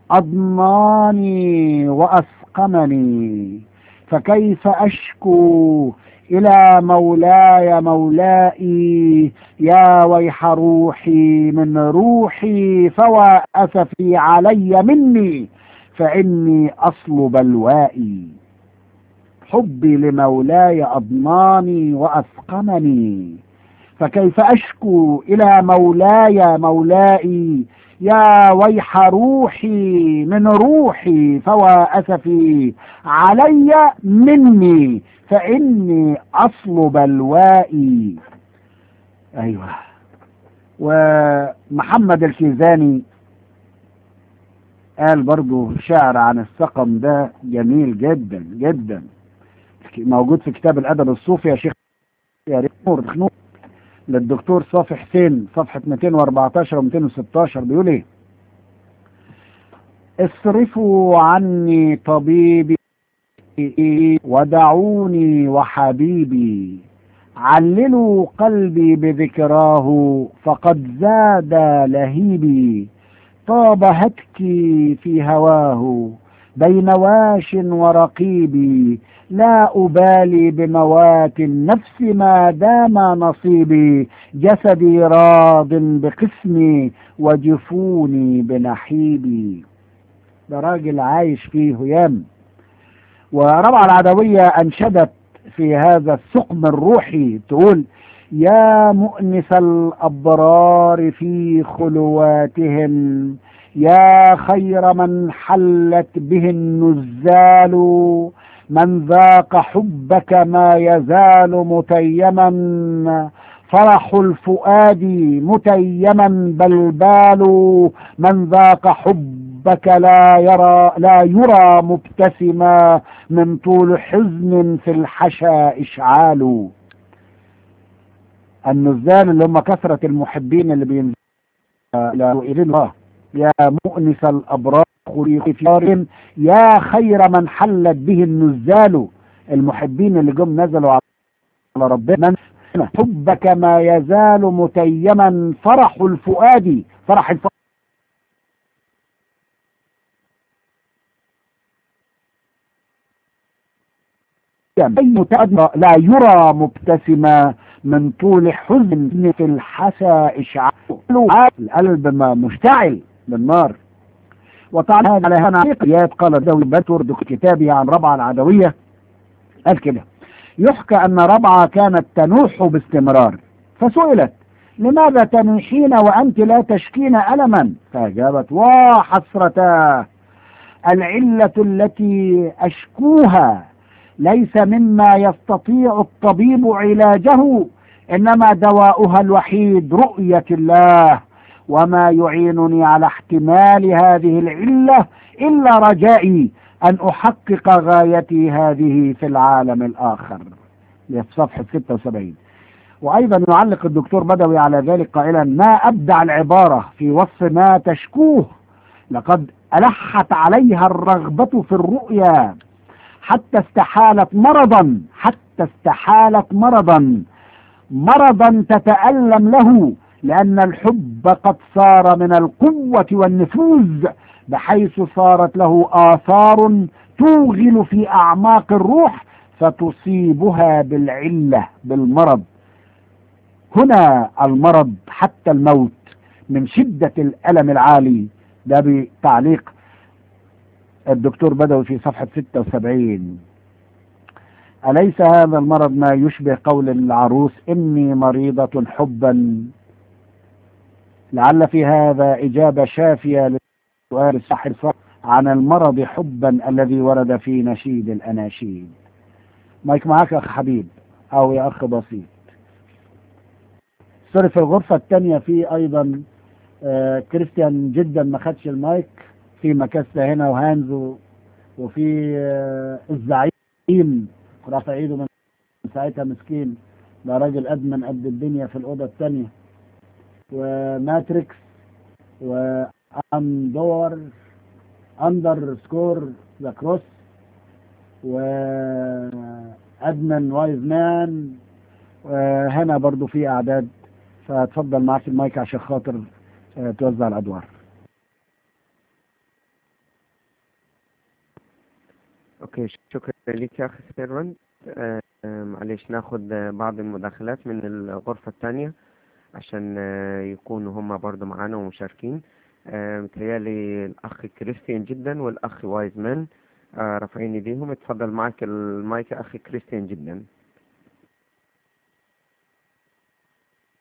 أضناني وأسقمني فكيف أشكو إلى مولاي مولائي يا ويح روحي من روحي فوى أسفي علي مني فإني أصل بلوائي حبي لمولاي أضناني وأثقمني فكيف أشكو إلى مولاي مولائي يا ويح روحي من روحي فوا أسفي علي مني فإني أصل بلوائي أيوة ومحمد الكيزاني قال برضو شعر عن السقم ده جميل جدا جدا موجود في كتاب الأدب الصوفي يا شيخ يا ريت نور خنور للدكتور صافي حسين صفحة 214 و 216 بيقول ايه اصرفوا عني طبيبي ودعوني وحبيبي عللوا قلبي بذكراه فقد زاد لهيبي طاب هتكي في هواه بين واش ورقيبي لا أبالي بموات النفس ما دام نصيبي جسدي راض بقسمي وجفوني بنحيبي ده راجل عايش فيه هيام وربع العدوية أنشدت في هذا الثقم الروحي تقول يا مؤنس الأبرار في خلواتهم يا خير من حلت به النزال من ذاق حبك ما يزال متيما فرح الفؤاد متيما بلبال من ذاق حبك لا يرى لا يرى مبتسما من طول حزن في الحشا اشعال النزال اللي هم كثرة المحبين اللي بينزلوا إلى الله يا مؤنس الأبرار خريف يا خير من حلت به النزال المحبين اللي جم نزلوا على ربنا حبك ما يزال متيما فرح الفؤاد فرح الفؤاد لا يرى مبتسما من طول حزن في الحسى إشعال القلب مشتعل بالنار وطعن هذا على هنا حقيقيات قال دولي باتورد في كتابه عن ربعة العدوية قال كده يحكى أن ربعة كانت تنوح باستمرار فسئلت لماذا تنوحين وأنت لا تشكين ألما فأجابت وحسرتاه العلة التي أشكوها ليس مما يستطيع الطبيب علاجه إنما دواؤها الوحيد رؤية الله وما يعينني على احتمال هذه العلة إلا رجائي أن أحقق غايتي هذه في العالم الآخر في صفحة 76 وأيضا يعلق الدكتور بدوي على ذلك قائلا ما أبدع العبارة في وصف ما تشكوه لقد ألحت عليها الرغبة في الرؤيا حتى استحالت مرضا حتى استحالت مرضا مرضا تتألم له لأن الحب قد صار من القوة والنفوذ بحيث صارت له آثار توغل في أعماق الروح فتصيبها بالعلة بالمرض هنا المرض حتى الموت من شدة الألم العالي ده بتعليق الدكتور بدوي في صفحة 76 أليس هذا المرض ما يشبه قول العروس إني مريضة حبا لعل في هذا إجابة شافية للسؤال الصحيح عن المرض حبا الذي ورد في نشيد الأناشيد مايك معاك أخ حبيب أو يا أخ بسيط سوري في الغرفة الثانية في أيضا آه كريستيان جدا ما خدش المايك في مكاسة هنا وهانز و- وفي آه الزعيم رافع ايده من ساعتها مسكين ده راجل ادمن قد الدنيا في الاوضه الثانيه وماتريكس واندور اندر سكور ذا كروس وادمن وايز مان وهنا برضو في اعداد فتفضل معك المايك عشان خاطر آه، توزع الادوار اوكي شكرا لك يا اخي سيرفنت آه، آه، معلش ناخد آه، بعض المداخلات من الغرفة الثانية عشان آه، يكونوا هم برضو معانا ومشاركين آه، متهيألي الأخ كريستيان جدا والأخ وايز مان آه، رافعين ايديهم اتفضل معك المايك يا أخي كريستيان جدا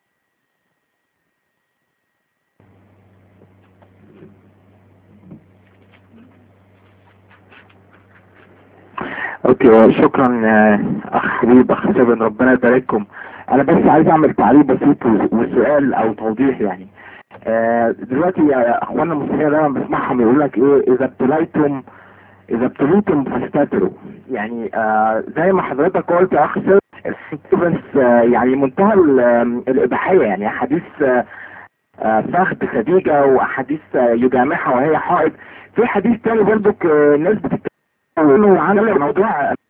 اوكي شكرا آه، اخ حبيب اخ سيفن ربنا يبارككم انا بس عايز اعمل تعليق بسيط و- وسؤال او توضيح يعني آه، دلوقتي يا اخواننا المسلمين دايما بسمعهم يقول لك ايه اذا ابتليتم اذا ابتليتم فاستتروا يعني آه زي ما حضرتك قلت يا اخ سيفن آه يعني منتهى ال- آم، الاباحيه يعني حديث آه آه، فخد خديجه واحاديث آه، يجامعها وهي حائض في حديث تاني برضك آه، الناس بتتكلم عن موضوع آه،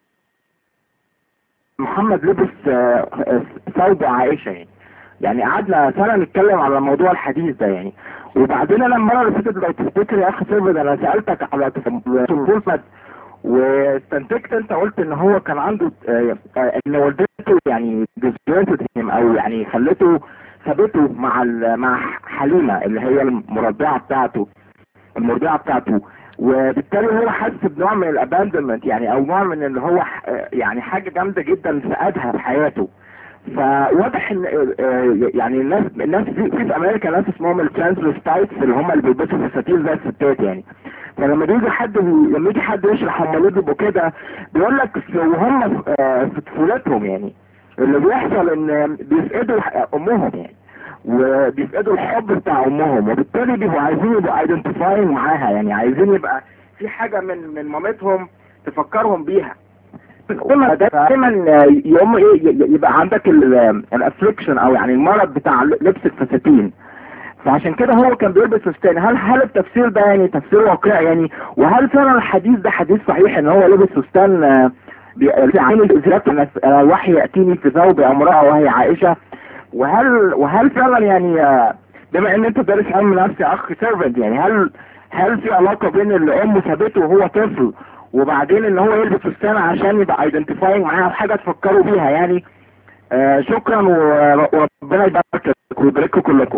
محمد لبس آه، آه، ثوب عائشه يعني يعني قعدنا سنه نتكلم على موضوع الحديث ده يعني وبعدين انا المره اللي فاتت لو تفتكر يا اخ سيفن انا سالتك على تفضل واستنتجت انت قلت ان هو كان عنده آه، آه، ان والدته يعني جزيرته او يعني خلته سابته مع ال- مع حليمه اللي هي المرضعه بتاعته المرضعه بتاعته وبالتالي هو حس بنوع من الاباندمنت يعني او نوع من اللي هو ح- آه، يعني حاجه جامده جدا فقدها في حياته فواضح ان آه، آه، يعني الناس الناس في, في, في امريكا ناس اسمهم الترانسفيستايتس اللي هم اللي بيلبسوا فساتين زي الستات يعني فلما بيجي حد لما يجي حد يشرح هم ليه بيبقوا كده بيقول لك في- وهم في آه، في طفولتهم يعني اللي بيحصل ان بيفقدوا ح- امهم يعني وبيفقدوا الحب بتاع امهم وبالتالي بيبقوا عايزين يبقوا ايدنتيفاينج معاها يعني عايزين يبقى في حاجه من من مامتهم تفكرهم بيها دايما دايما يوم ايه ي- يبقى عندك الافليكشن او يعني المرض بتاع لبس الفساتين فعشان كده هو كان بيلبس فستان هل هل التفسير ده يعني تفسير واقعي يعني وهل فعلا الحديث ده حديث صحيح ان هو لبس فستان آه، بي- في عين الازراق أن آه، الوحي ياتيني في ثوب امراه وهي عائشه وهل وهل فعلا يعني آه، بما ان انت دارس علم نفس يا اخ سيرفنت يعني هل هل في علاقه بين اللي امه سابته وهو طفل وبعدين ان هو يلبس فستان عشان يبقى ايدنتيفاينج معاها وحاجه تفكروا بيها يعني آه شكرا و- وربنا يبارك ويبارككم كلكم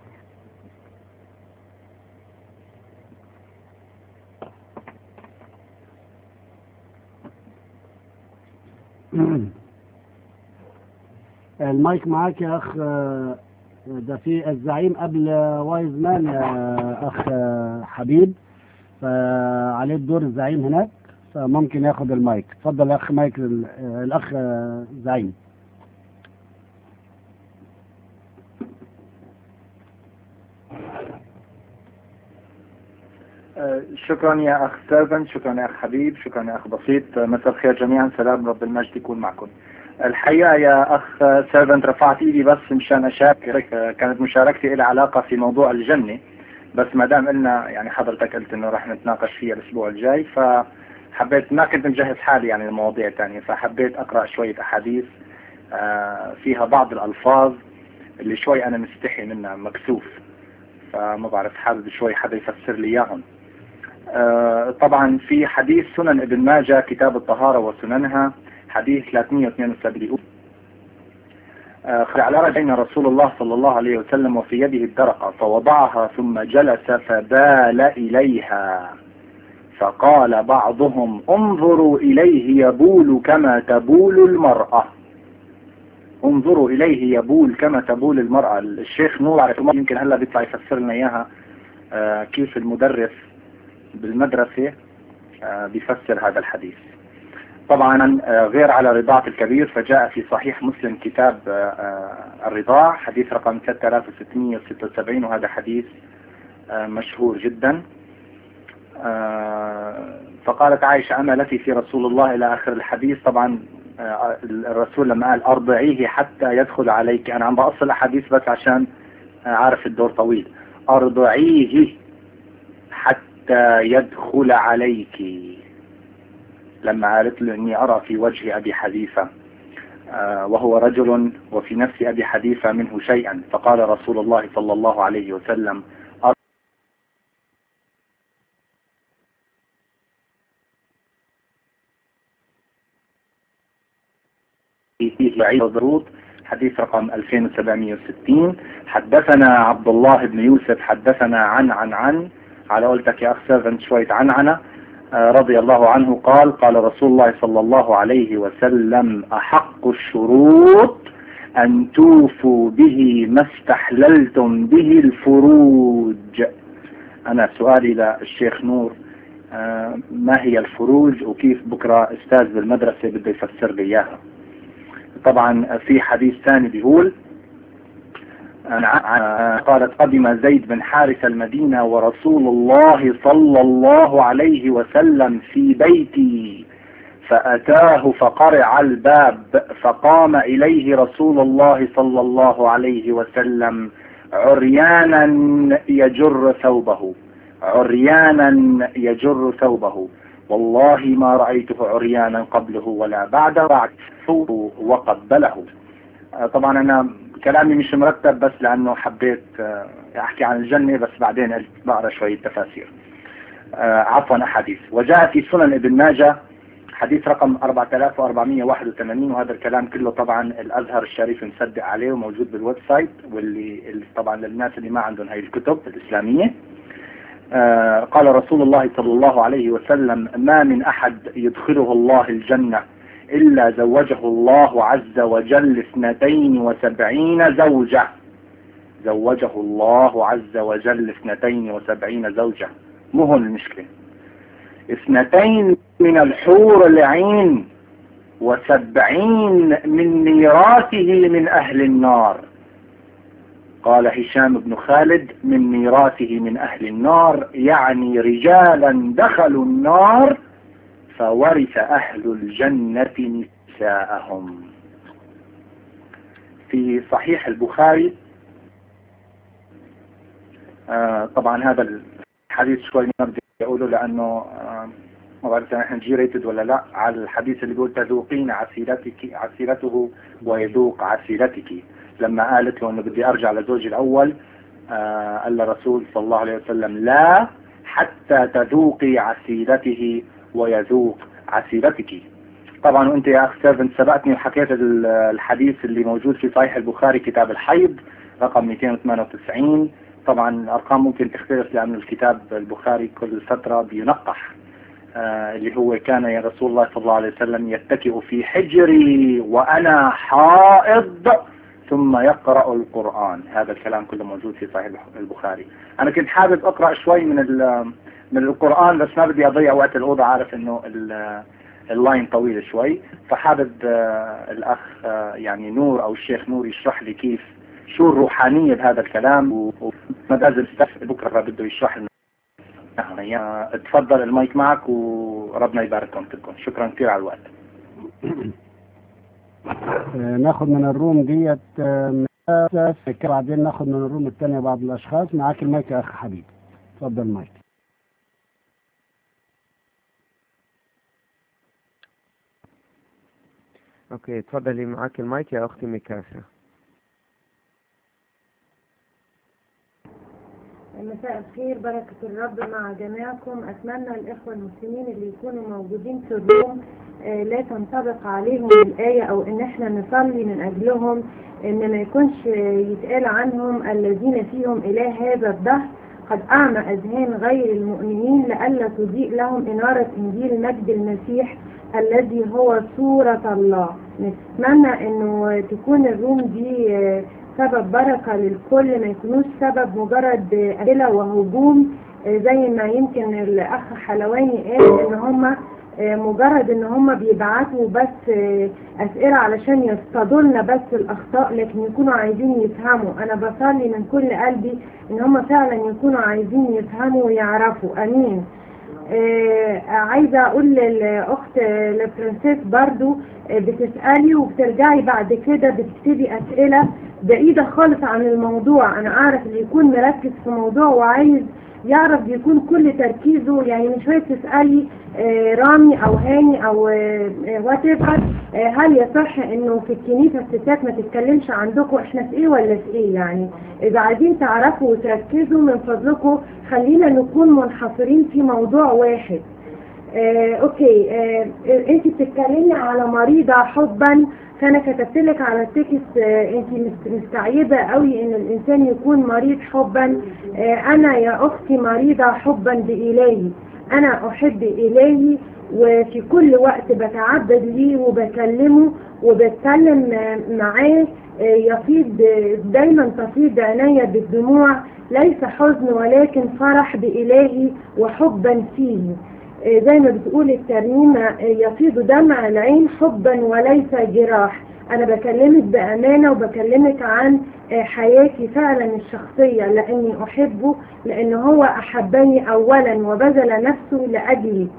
المايك معاك يا اخ آه، ده في الزعيم قبل وايز مان يا اخ آه، حبيب فعليه الدور الزعيم هناك فممكن ياخد المايك اتفضل يا اخ مايك ال- آه، الاخ آه، زعيم آه، شكرا يا اخ سيرفنت شكرا يا اخ حبيب شكرا يا اخ بسيط آه، مساء الخير جميعا سلام رب المجد يكون معكم الحقيقة يا اخ سيرفنت رفعت ايدي بس مشان اشاركك آه، كانت مشاركتي لها علاقة في موضوع الجنة بس ما دام قلنا يعني حضرتك قلت انه راح نتناقش فيها الاسبوع الجاي فحبيت ما كنت مجهز حالي يعني لمواضيع تانية فحبيت اقرا شوية احاديث آه، فيها بعض الالفاظ اللي شوي انا مستحي منها مكسوف فما بعرف حابب شوي حدا يفسر لي اياهم آه، طبعا في حديث سنن ابن ماجه كتاب الطهارة وسننها حديث 372 آه، على رجعنا رسول الله صلى الله عليه وسلم وفي يده الدرقة فوضعها ثم جلس فبال إليها فقال بعضهم انظروا إليه يبول كما تبول المرأة انظروا إليه يبول كما تبول المرأة الشيخ نور عارف يمكن هلا بيطلع يفسر لنا إياها آه، كيف المدرس بالمدرسة آه، بيفسر هذا الحديث طبعا آه، غير على رضاعة الكبير فجاء في صحيح مسلم كتاب آه، آه، الرضاع حديث رقم 3676 وهذا حديث آه، مشهور جدا آه، فقالت عائشة أما التي في رسول الله إلى آخر الحديث طبعا آه، الرسول لما قال أرضعيه حتى يدخل عليك أنا عم بأصل الأحاديث بس عشان آه، عارف الدور طويل أرضعيه حتى يدخل عليك لما قالت له إني أرى في وجه أبي حذيفة آه، وهو رجل وفي نفس أبي حذيفة منه شيئا فقال رسول الله صلى الله عليه وسلم فيه عيد ضروط حديث رقم 2760 حدثنا عبد الله بن يوسف حدثنا عن عن عن على قولتك يا أخ سيرفنت شوية عن عنا آه، رضي الله عنه قال قال رسول الله صلى الله عليه وسلم أحق الشروط أن توفوا به ما استحللتم به الفروج أنا سؤالي للشيخ نور آه، ما هي الفروج وكيف بكرة أستاذ بالمدرسة بده يفسر لي إياها طبعا في حديث ثاني بيقول آه، قالت قدم زيد بن حارث المدينة ورسول الله صلى الله عليه وسلم في بيتي فأتاه فقرع الباب فقام إليه رسول الله صلى الله عليه وسلم عريانا يجر ثوبه عريانا يجر ثوبه والله ما رأيته عريانا قبله ولا بعد بعد وقبله آه، طبعا أنا كلامي مش مرتب بس لأنه حبيت آه، أحكي عن الجنة بس بعدين قلت بقرأ شوية تفاسير آه، عفوا أحاديث وجاء في سنن ابن ماجه حديث رقم 4481 وهذا الكلام كله طبعا الازهر الشريف مصدق عليه وموجود بالويب سايت واللي اللي طبعا للناس اللي ما عندهم هاي الكتب الاسلاميه آه قال رسول الله صلى الله عليه وسلم ما من احد يدخله الله الجنه الا زوجه الله عز وجل اثنتين وسبعين زوجه زوجه الله عز وجل اثنتين وسبعين زوجه مو هون المشكله اثنتين من الحور العين وسبعين من ميراثه من أهل النار قال هشام بن خالد من ميراثه من أهل النار يعني رجالا دخلوا النار فورث أهل الجنة نساءهم في صحيح البخاري آه طبعا هذا الحديث شوي ما بدي أقوله لأنه آه ما بعرف اذا احنا جي ريتد ولا لا على الحديث اللي بيقول تذوقين عسيرتك عسيرته ويذوق عسيرتك لما قالت له انه بدي ارجع لزوجي الاول آه قال الرسول صلى الله عليه وسلم لا حتى تذوقي عسيرته ويذوق عسيرتك طبعا وانت يا اخ سيرفنت سبقتني وحكيت الحديث اللي موجود في صحيح البخاري كتاب الحيض رقم 298 طبعا الارقام ممكن تختلف لان الكتاب البخاري كل فترة بينقح آه اللي هو كان يا رسول الله صلى الله عليه وسلم يتكئ في حجري وأنا حائض ثم يقرأ القرآن هذا الكلام كله موجود في صحيح البخاري أنا كنت حابب أقرأ شوي من من القرآن بس ما بدي أضيع وقت الأوضة عارف إنه اللاين طويل شوي فحابب آه الأخ آه يعني نور أو الشيخ نور يشرح لي كيف شو الروحانية بهذا الكلام وما لازم بكرة بده يشرح لنا يعني اتفضل المايك معك وربنا يبارككم كلكم شكرا كثير على الوقت ناخد من الروم ديت بعدين ناخد من الروم الثانية بعض الأشخاص معاك المايك يا أخ حبيب اتفضل المايك اوكي اتفضلي معاك المايك يا اختي ميكاسا مساء الخير بركة الرب مع جميعكم أتمنى الإخوة المسلمين اللي يكونوا موجودين في الروم آه لا تنطبق عليهم الآية أو إن إحنا نصلي من أجلهم إن ما يكونش يتقال عنهم الذين فيهم إله هذا الدهر قد أعمى أذهان غير المؤمنين لئلا تضيء لهم إنارة إنجيل مجد المسيح الذي هو صورة الله نتمنى إنه تكون الروم دي آه سبب بركة للكل ما يكونوش سبب مجرد أسئلة وهجوم زي ما يمكن الأخ حلواني قال إن هم مجرد إن هم بيبعتوا بس أسئلة علشان يصطادوا لنا بس الأخطاء لكن يكونوا عايزين يفهموا أنا بصلي من كل قلبي إن هم فعلا يكونوا عايزين يفهموا ويعرفوا أمين آه عايزة أقول للأخت لبرنسيس برضو آه بتسألي وبترجعي بعد كده بتكتبي أسئلة بعيدة خالص عن الموضوع أنا أعرف اللي يكون مركز في موضوع وعايز يعرف يكون كل تركيزه يعني مش شوية تسألي آه رامي أو هاني أو وات هل يصح إنه في الكنيسة الستات ما تتكلمش عندكم إحنا في إيه ولا في إيه يعني إذا عايزين تعرفوا وتركزوا من فضلكم خلينا نكون منحصرين في موضوع واحد آه اوكي آه انت بتتكلمي على مريضة حبا فانا كتبت لك على التكست آه انت مستعيبة قوي ان الانسان يكون مريض حبا آه انا يا اختي مريضة حبا بإلهي انا احب الهي وفي كل وقت بتعبد ليه وبكلمه وبتكلم معاه يفيض دايما تفيض عيني بالدموع ليس حزن ولكن فرح بإلهي وحبا فيه آه، زي ما بتقول الترنيمة آه، يفيض دمع العين حبا وليس جراح أنا بكلمك بأمانة وبكلمك عن آه، حياتي فعلا الشخصية لأني أحبه لأن هو أحبني أولا وبذل نفسه لأجلي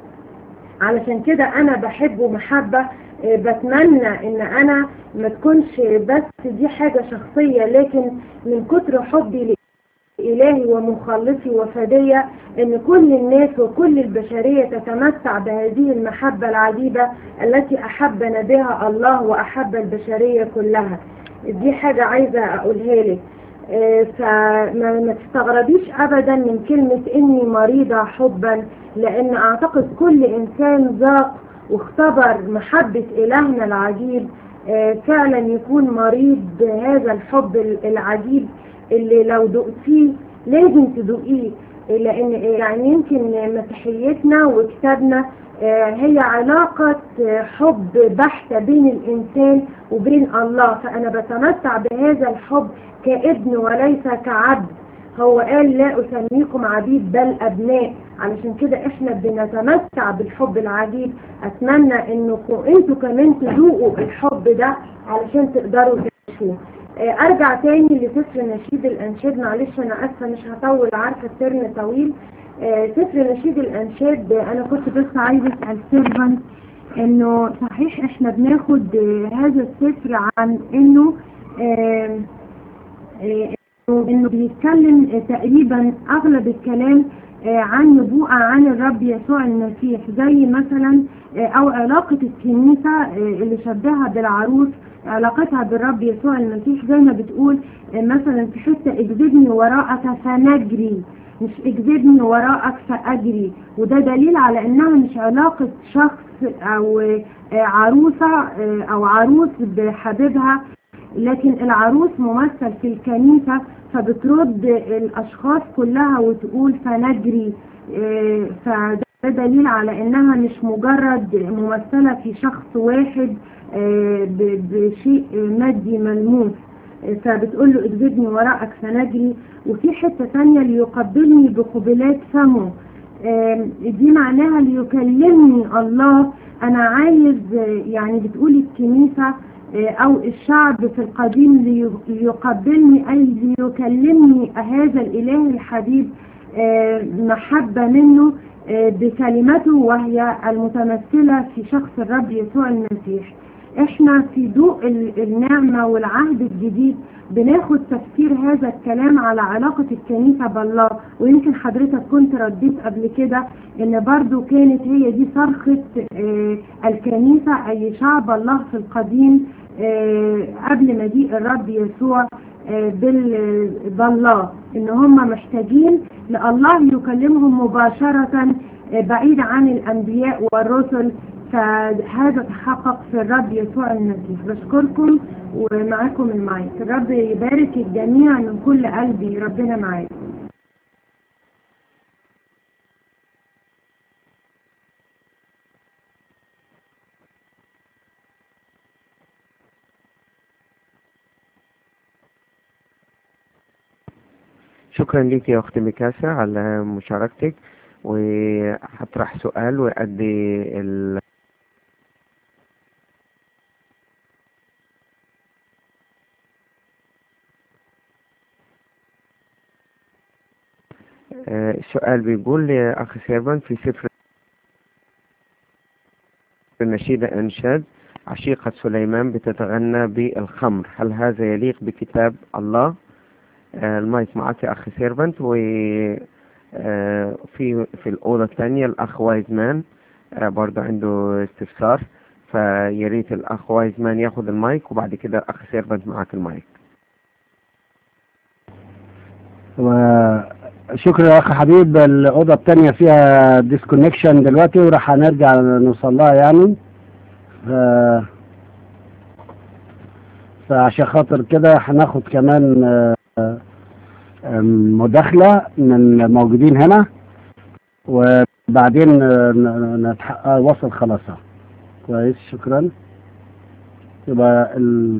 علشان كده أنا بحبه محبة آه، بتمنى إن أنا ما تكونش بس دي حاجة شخصية لكن من كتر حبي إلهي ومخلصي وفدية أن كل الناس وكل البشرية تتمتع بهذه المحبة العجيبة التي أحبنا بها الله وأحب البشرية كلها دي حاجة عايزة أقولها لك آه، فما ما تستغربيش أبدا من كلمة إني مريضة حبا لأن أعتقد كل إنسان ذاق واختبر محبة إلهنا العجيب آه، فعلا يكون مريض بهذا الحب العجيب اللي لو دقتيه لازم تدوقيه لان يعني يمكن مسيحيتنا وكتابنا آه، هي علاقة آه، حب بحتة بين الإنسان وبين الله فأنا بتمتع بهذا الحب كابن وليس كعبد هو قال لا أسميكم عبيد بل أبناء علشان كده احنا بنتمتع بالحب العجيب أتمنى انكم انتوا كمان تذوقوا الحب ده علشان تقدروا تعيشوه آه، ارجع تاني لسفر نشيد الانشاد معلش انا اسفه مش هطول عارفه الترم طويل آه، سفر نشيد الانشاد آه، انا كنت بس عايزه اسال سيرفنت انه صحيح احنا بناخد آه، هذا السفر عن انه آه، آه، إنه- انه بيتكلم آه، تقريبا اغلب الكلام آه، عن نبوءة عن الرب يسوع المسيح زي مثلا آه، او علاقة الكنيسة آه، اللي شبهها بالعروس علاقتها بالرب يسوع المسيح زي ما بتقول آه، مثلا في حتة اجذبني وراءك فنجري مش اجذبني وراءك فأجري وده دليل على انها مش علاقة شخص او آه، عروسة آه، او عروس بحبيبها لكن العروس ممثل في الكنيسة فبترد الأشخاص كلها وتقول فنجري آه، فده دليل على إنها مش مجرد ممثلة في شخص واحد آه، ب- بشيء مادي ملموس آه، فبتقول له اجذبني وراءك فنجري وفي حتة تانية ليقبلني بقبلات فمه آم، دي معناها ليكلمني الله أنا عايز آه، يعني بتقول الكنيسة آه، أو الشعب في القديم لي- ليقبلني أي ليكلمني هذا الإله الحبيب آه، محبة منه آه، بكلمته وهي المتمثلة في شخص الرب يسوع المسيح احنا في ضوء ال- النعمة والعهد الجديد بناخد تفسير هذا الكلام على علاقة الكنيسة بالله ويمكن حضرتك كنت رديت قبل كده ان برضو كانت هي دي صرخة آه، الكنيسة اي شعب الله في القديم آه، قبل مجيء الرب يسوع آه، بال- بالله ان هم محتاجين لله يكلمهم مباشرة آه، بعيد عن الانبياء والرسل فهذا تحقق في الرب يسوع المسيح بشكركم ومعاكم المايك الرب يبارك الجميع من كل قلبي ربنا معاكم شكرا لك يا أختي ميكاسا على مشاركتك وهطرح سؤال وأدي ال... آه، السؤال بيقول يا أخي سيربان في سفر النشيد أنشاد عشيقة سليمان بتتغنى بالخمر هل هذا يليق بكتاب الله آه، المايك معك يا أخي سيرفنت و آه، في في الأوضة الثانية الأخ وايزمان آه، برضه عنده استفسار فياريت الأخ وايزمان ياخد المايك وبعد كده الأخ سيرفنت معك المايك وشكرا يا اخ حبيب الاوضه الثانيه فيها ديسكونكشن دلوقتي وراح هنرجع نوصل لها يعني ف... فعشان خاطر كده هناخد كمان آه، آم، مداخله من الموجودين هنا وبعدين آه، ن- نتح... آه، وصل خلاصة كويس شكرا يبقى ال...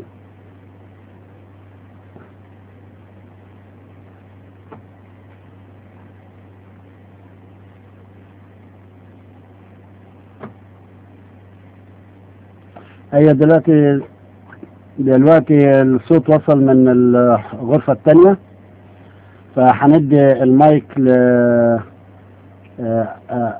هي دلوقتي دلوقتي الصوت وصل من الغرفة التانية فهندي المايك ل آه، آه،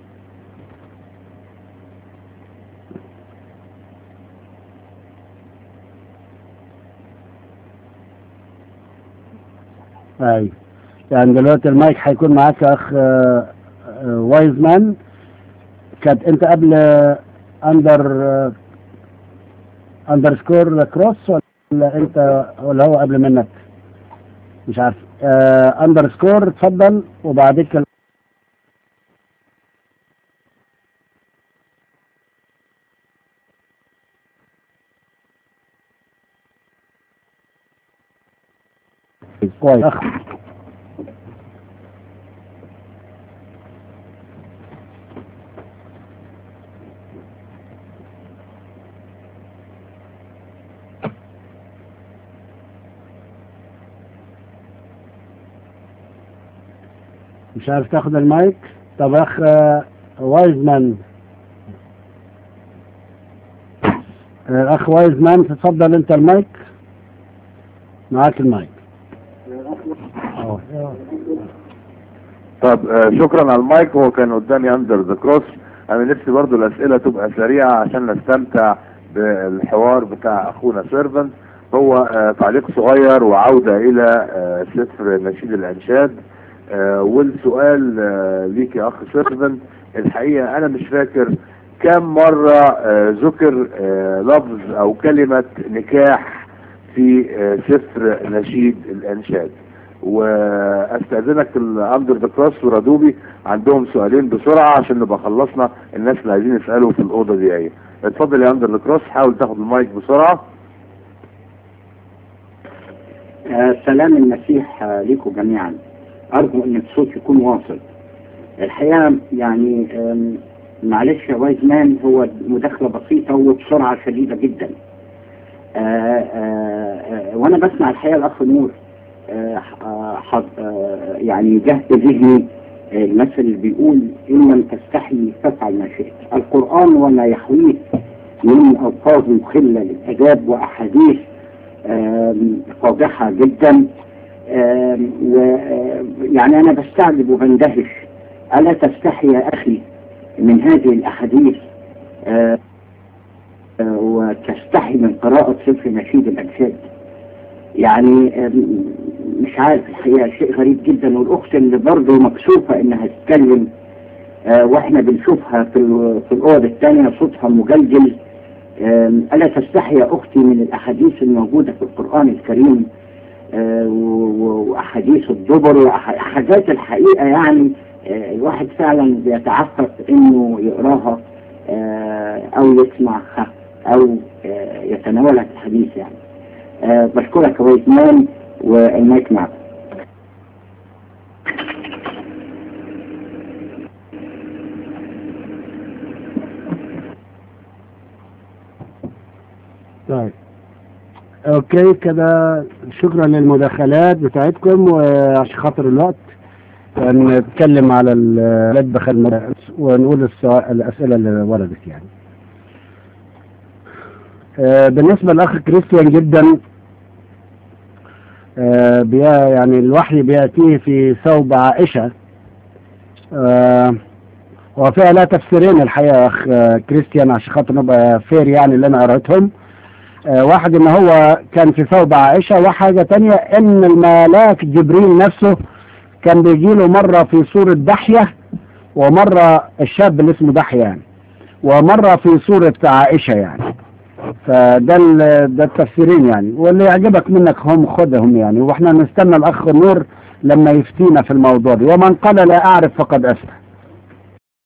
ايوه يعني دلوقتي المايك هيكون معاك يا اخ آه، آه، وايزمان كانت انت قبل اندر اندرسكور كروس ولا انت ولا هو قبل منك مش عارف اندرسكور اتفضل وبعدين كويس أخ. مش عارف تاخد المايك طب اخ آه، وايزمان آه، الاخ وايزمان تتفضل انت المايك معاك المايك طب آه، شكرا على المايك هو كان قدامي اندر ذا كروس انا نفسي برضو الاسئله تبقى سريعه عشان نستمتع بالحوار بتاع اخونا سيرفنت هو آه، تعليق صغير وعوده الى آه، سفر نشيد الانشاد آه، والسؤال آه، ليك يا اخ سيرفنت الحقيقه انا مش فاكر كم مره آه، ذكر آه، لفظ او كلمه نكاح في آه، سفر نشيد الانشاد واستاذنك الاندر ذا كروس ورادوبي عندهم سؤالين بسرعه عشان نبقى خلصنا الناس اللي عايزين يسالوا في الاوضه دي ايه اتفضل يا اندر ذا كروس حاول تاخد المايك بسرعه آه، سلام المسيح آه، ليكم جميعا أرجو أن الصوت يكون واصل الحقيقة يعني آم، معلش يا وايز مان هو مداخلة بسيطة وبسرعة شديدة جدا آه، آه، آه، وأنا بسمع الحقيقة الأخ نور آه، آه، حض- آه، يعني جه في ذهني آه، المثل اللي بيقول إن لم تستحي فافعل ما شئت القرآن وما يحويه من ألفاظ مخلة للأداب وأحاديث آم، قادحة جدا آم، و آم، يعني أنا بستعجب وبندهش ألا تستحي يا أخي من هذه الأحاديث آه، آه، وتستحي من قراءة سفر نشيد الأنشاد يعني آم، مش عارف الحقيقة شيء غريب جدا والأخت اللي برضه مكسوفة إنها تتكلم آه، وإحنا بنشوفها في ال- في الأوضة الثانية صوتها مجلجل آم، ألا تستحي يا أختي من الأحاديث الموجودة في القرآن الكريم آه، و- و- وأحاديث الدبر وحاجات الحقيقة يعني آه، الواحد فعلا بيتعفف إنه يقراها آه، أو يسمعها أو آه، يتناولها في الحديث يعني آه، بشكرك يا ويزمان والمايك معك طيب اوكي كده شكرا للمداخلات بتاعتكم وعشان خاطر الوقت نتكلم على المدبخ المدرس ونقول السؤال الاسئله اللي وردت يعني آه، بالنسبه للاخ كريستيان جدا آه، بيا يعني الوحي بياتيه في ثوب عائشه آه، وفيها لا تفسيرين الحقيقه يا اخ آه، كريستيان عشان خاطر نبقى فير يعني اللي انا قريتهم آه، واحد ان هو كان في ثوب عائشة وحاجة تانية ان الملاك جبريل نفسه كان بيجي له مرة في صورة دحية ومرة الشاب اللي اسمه دحية يعني ومرة في صورة عائشة يعني فده ال- ده التفسيرين يعني واللي يعجبك منك هم خذهم يعني واحنا نستنى الاخ نور لما يفتينا في الموضوع ده ومن قال لا اعرف فقد افتى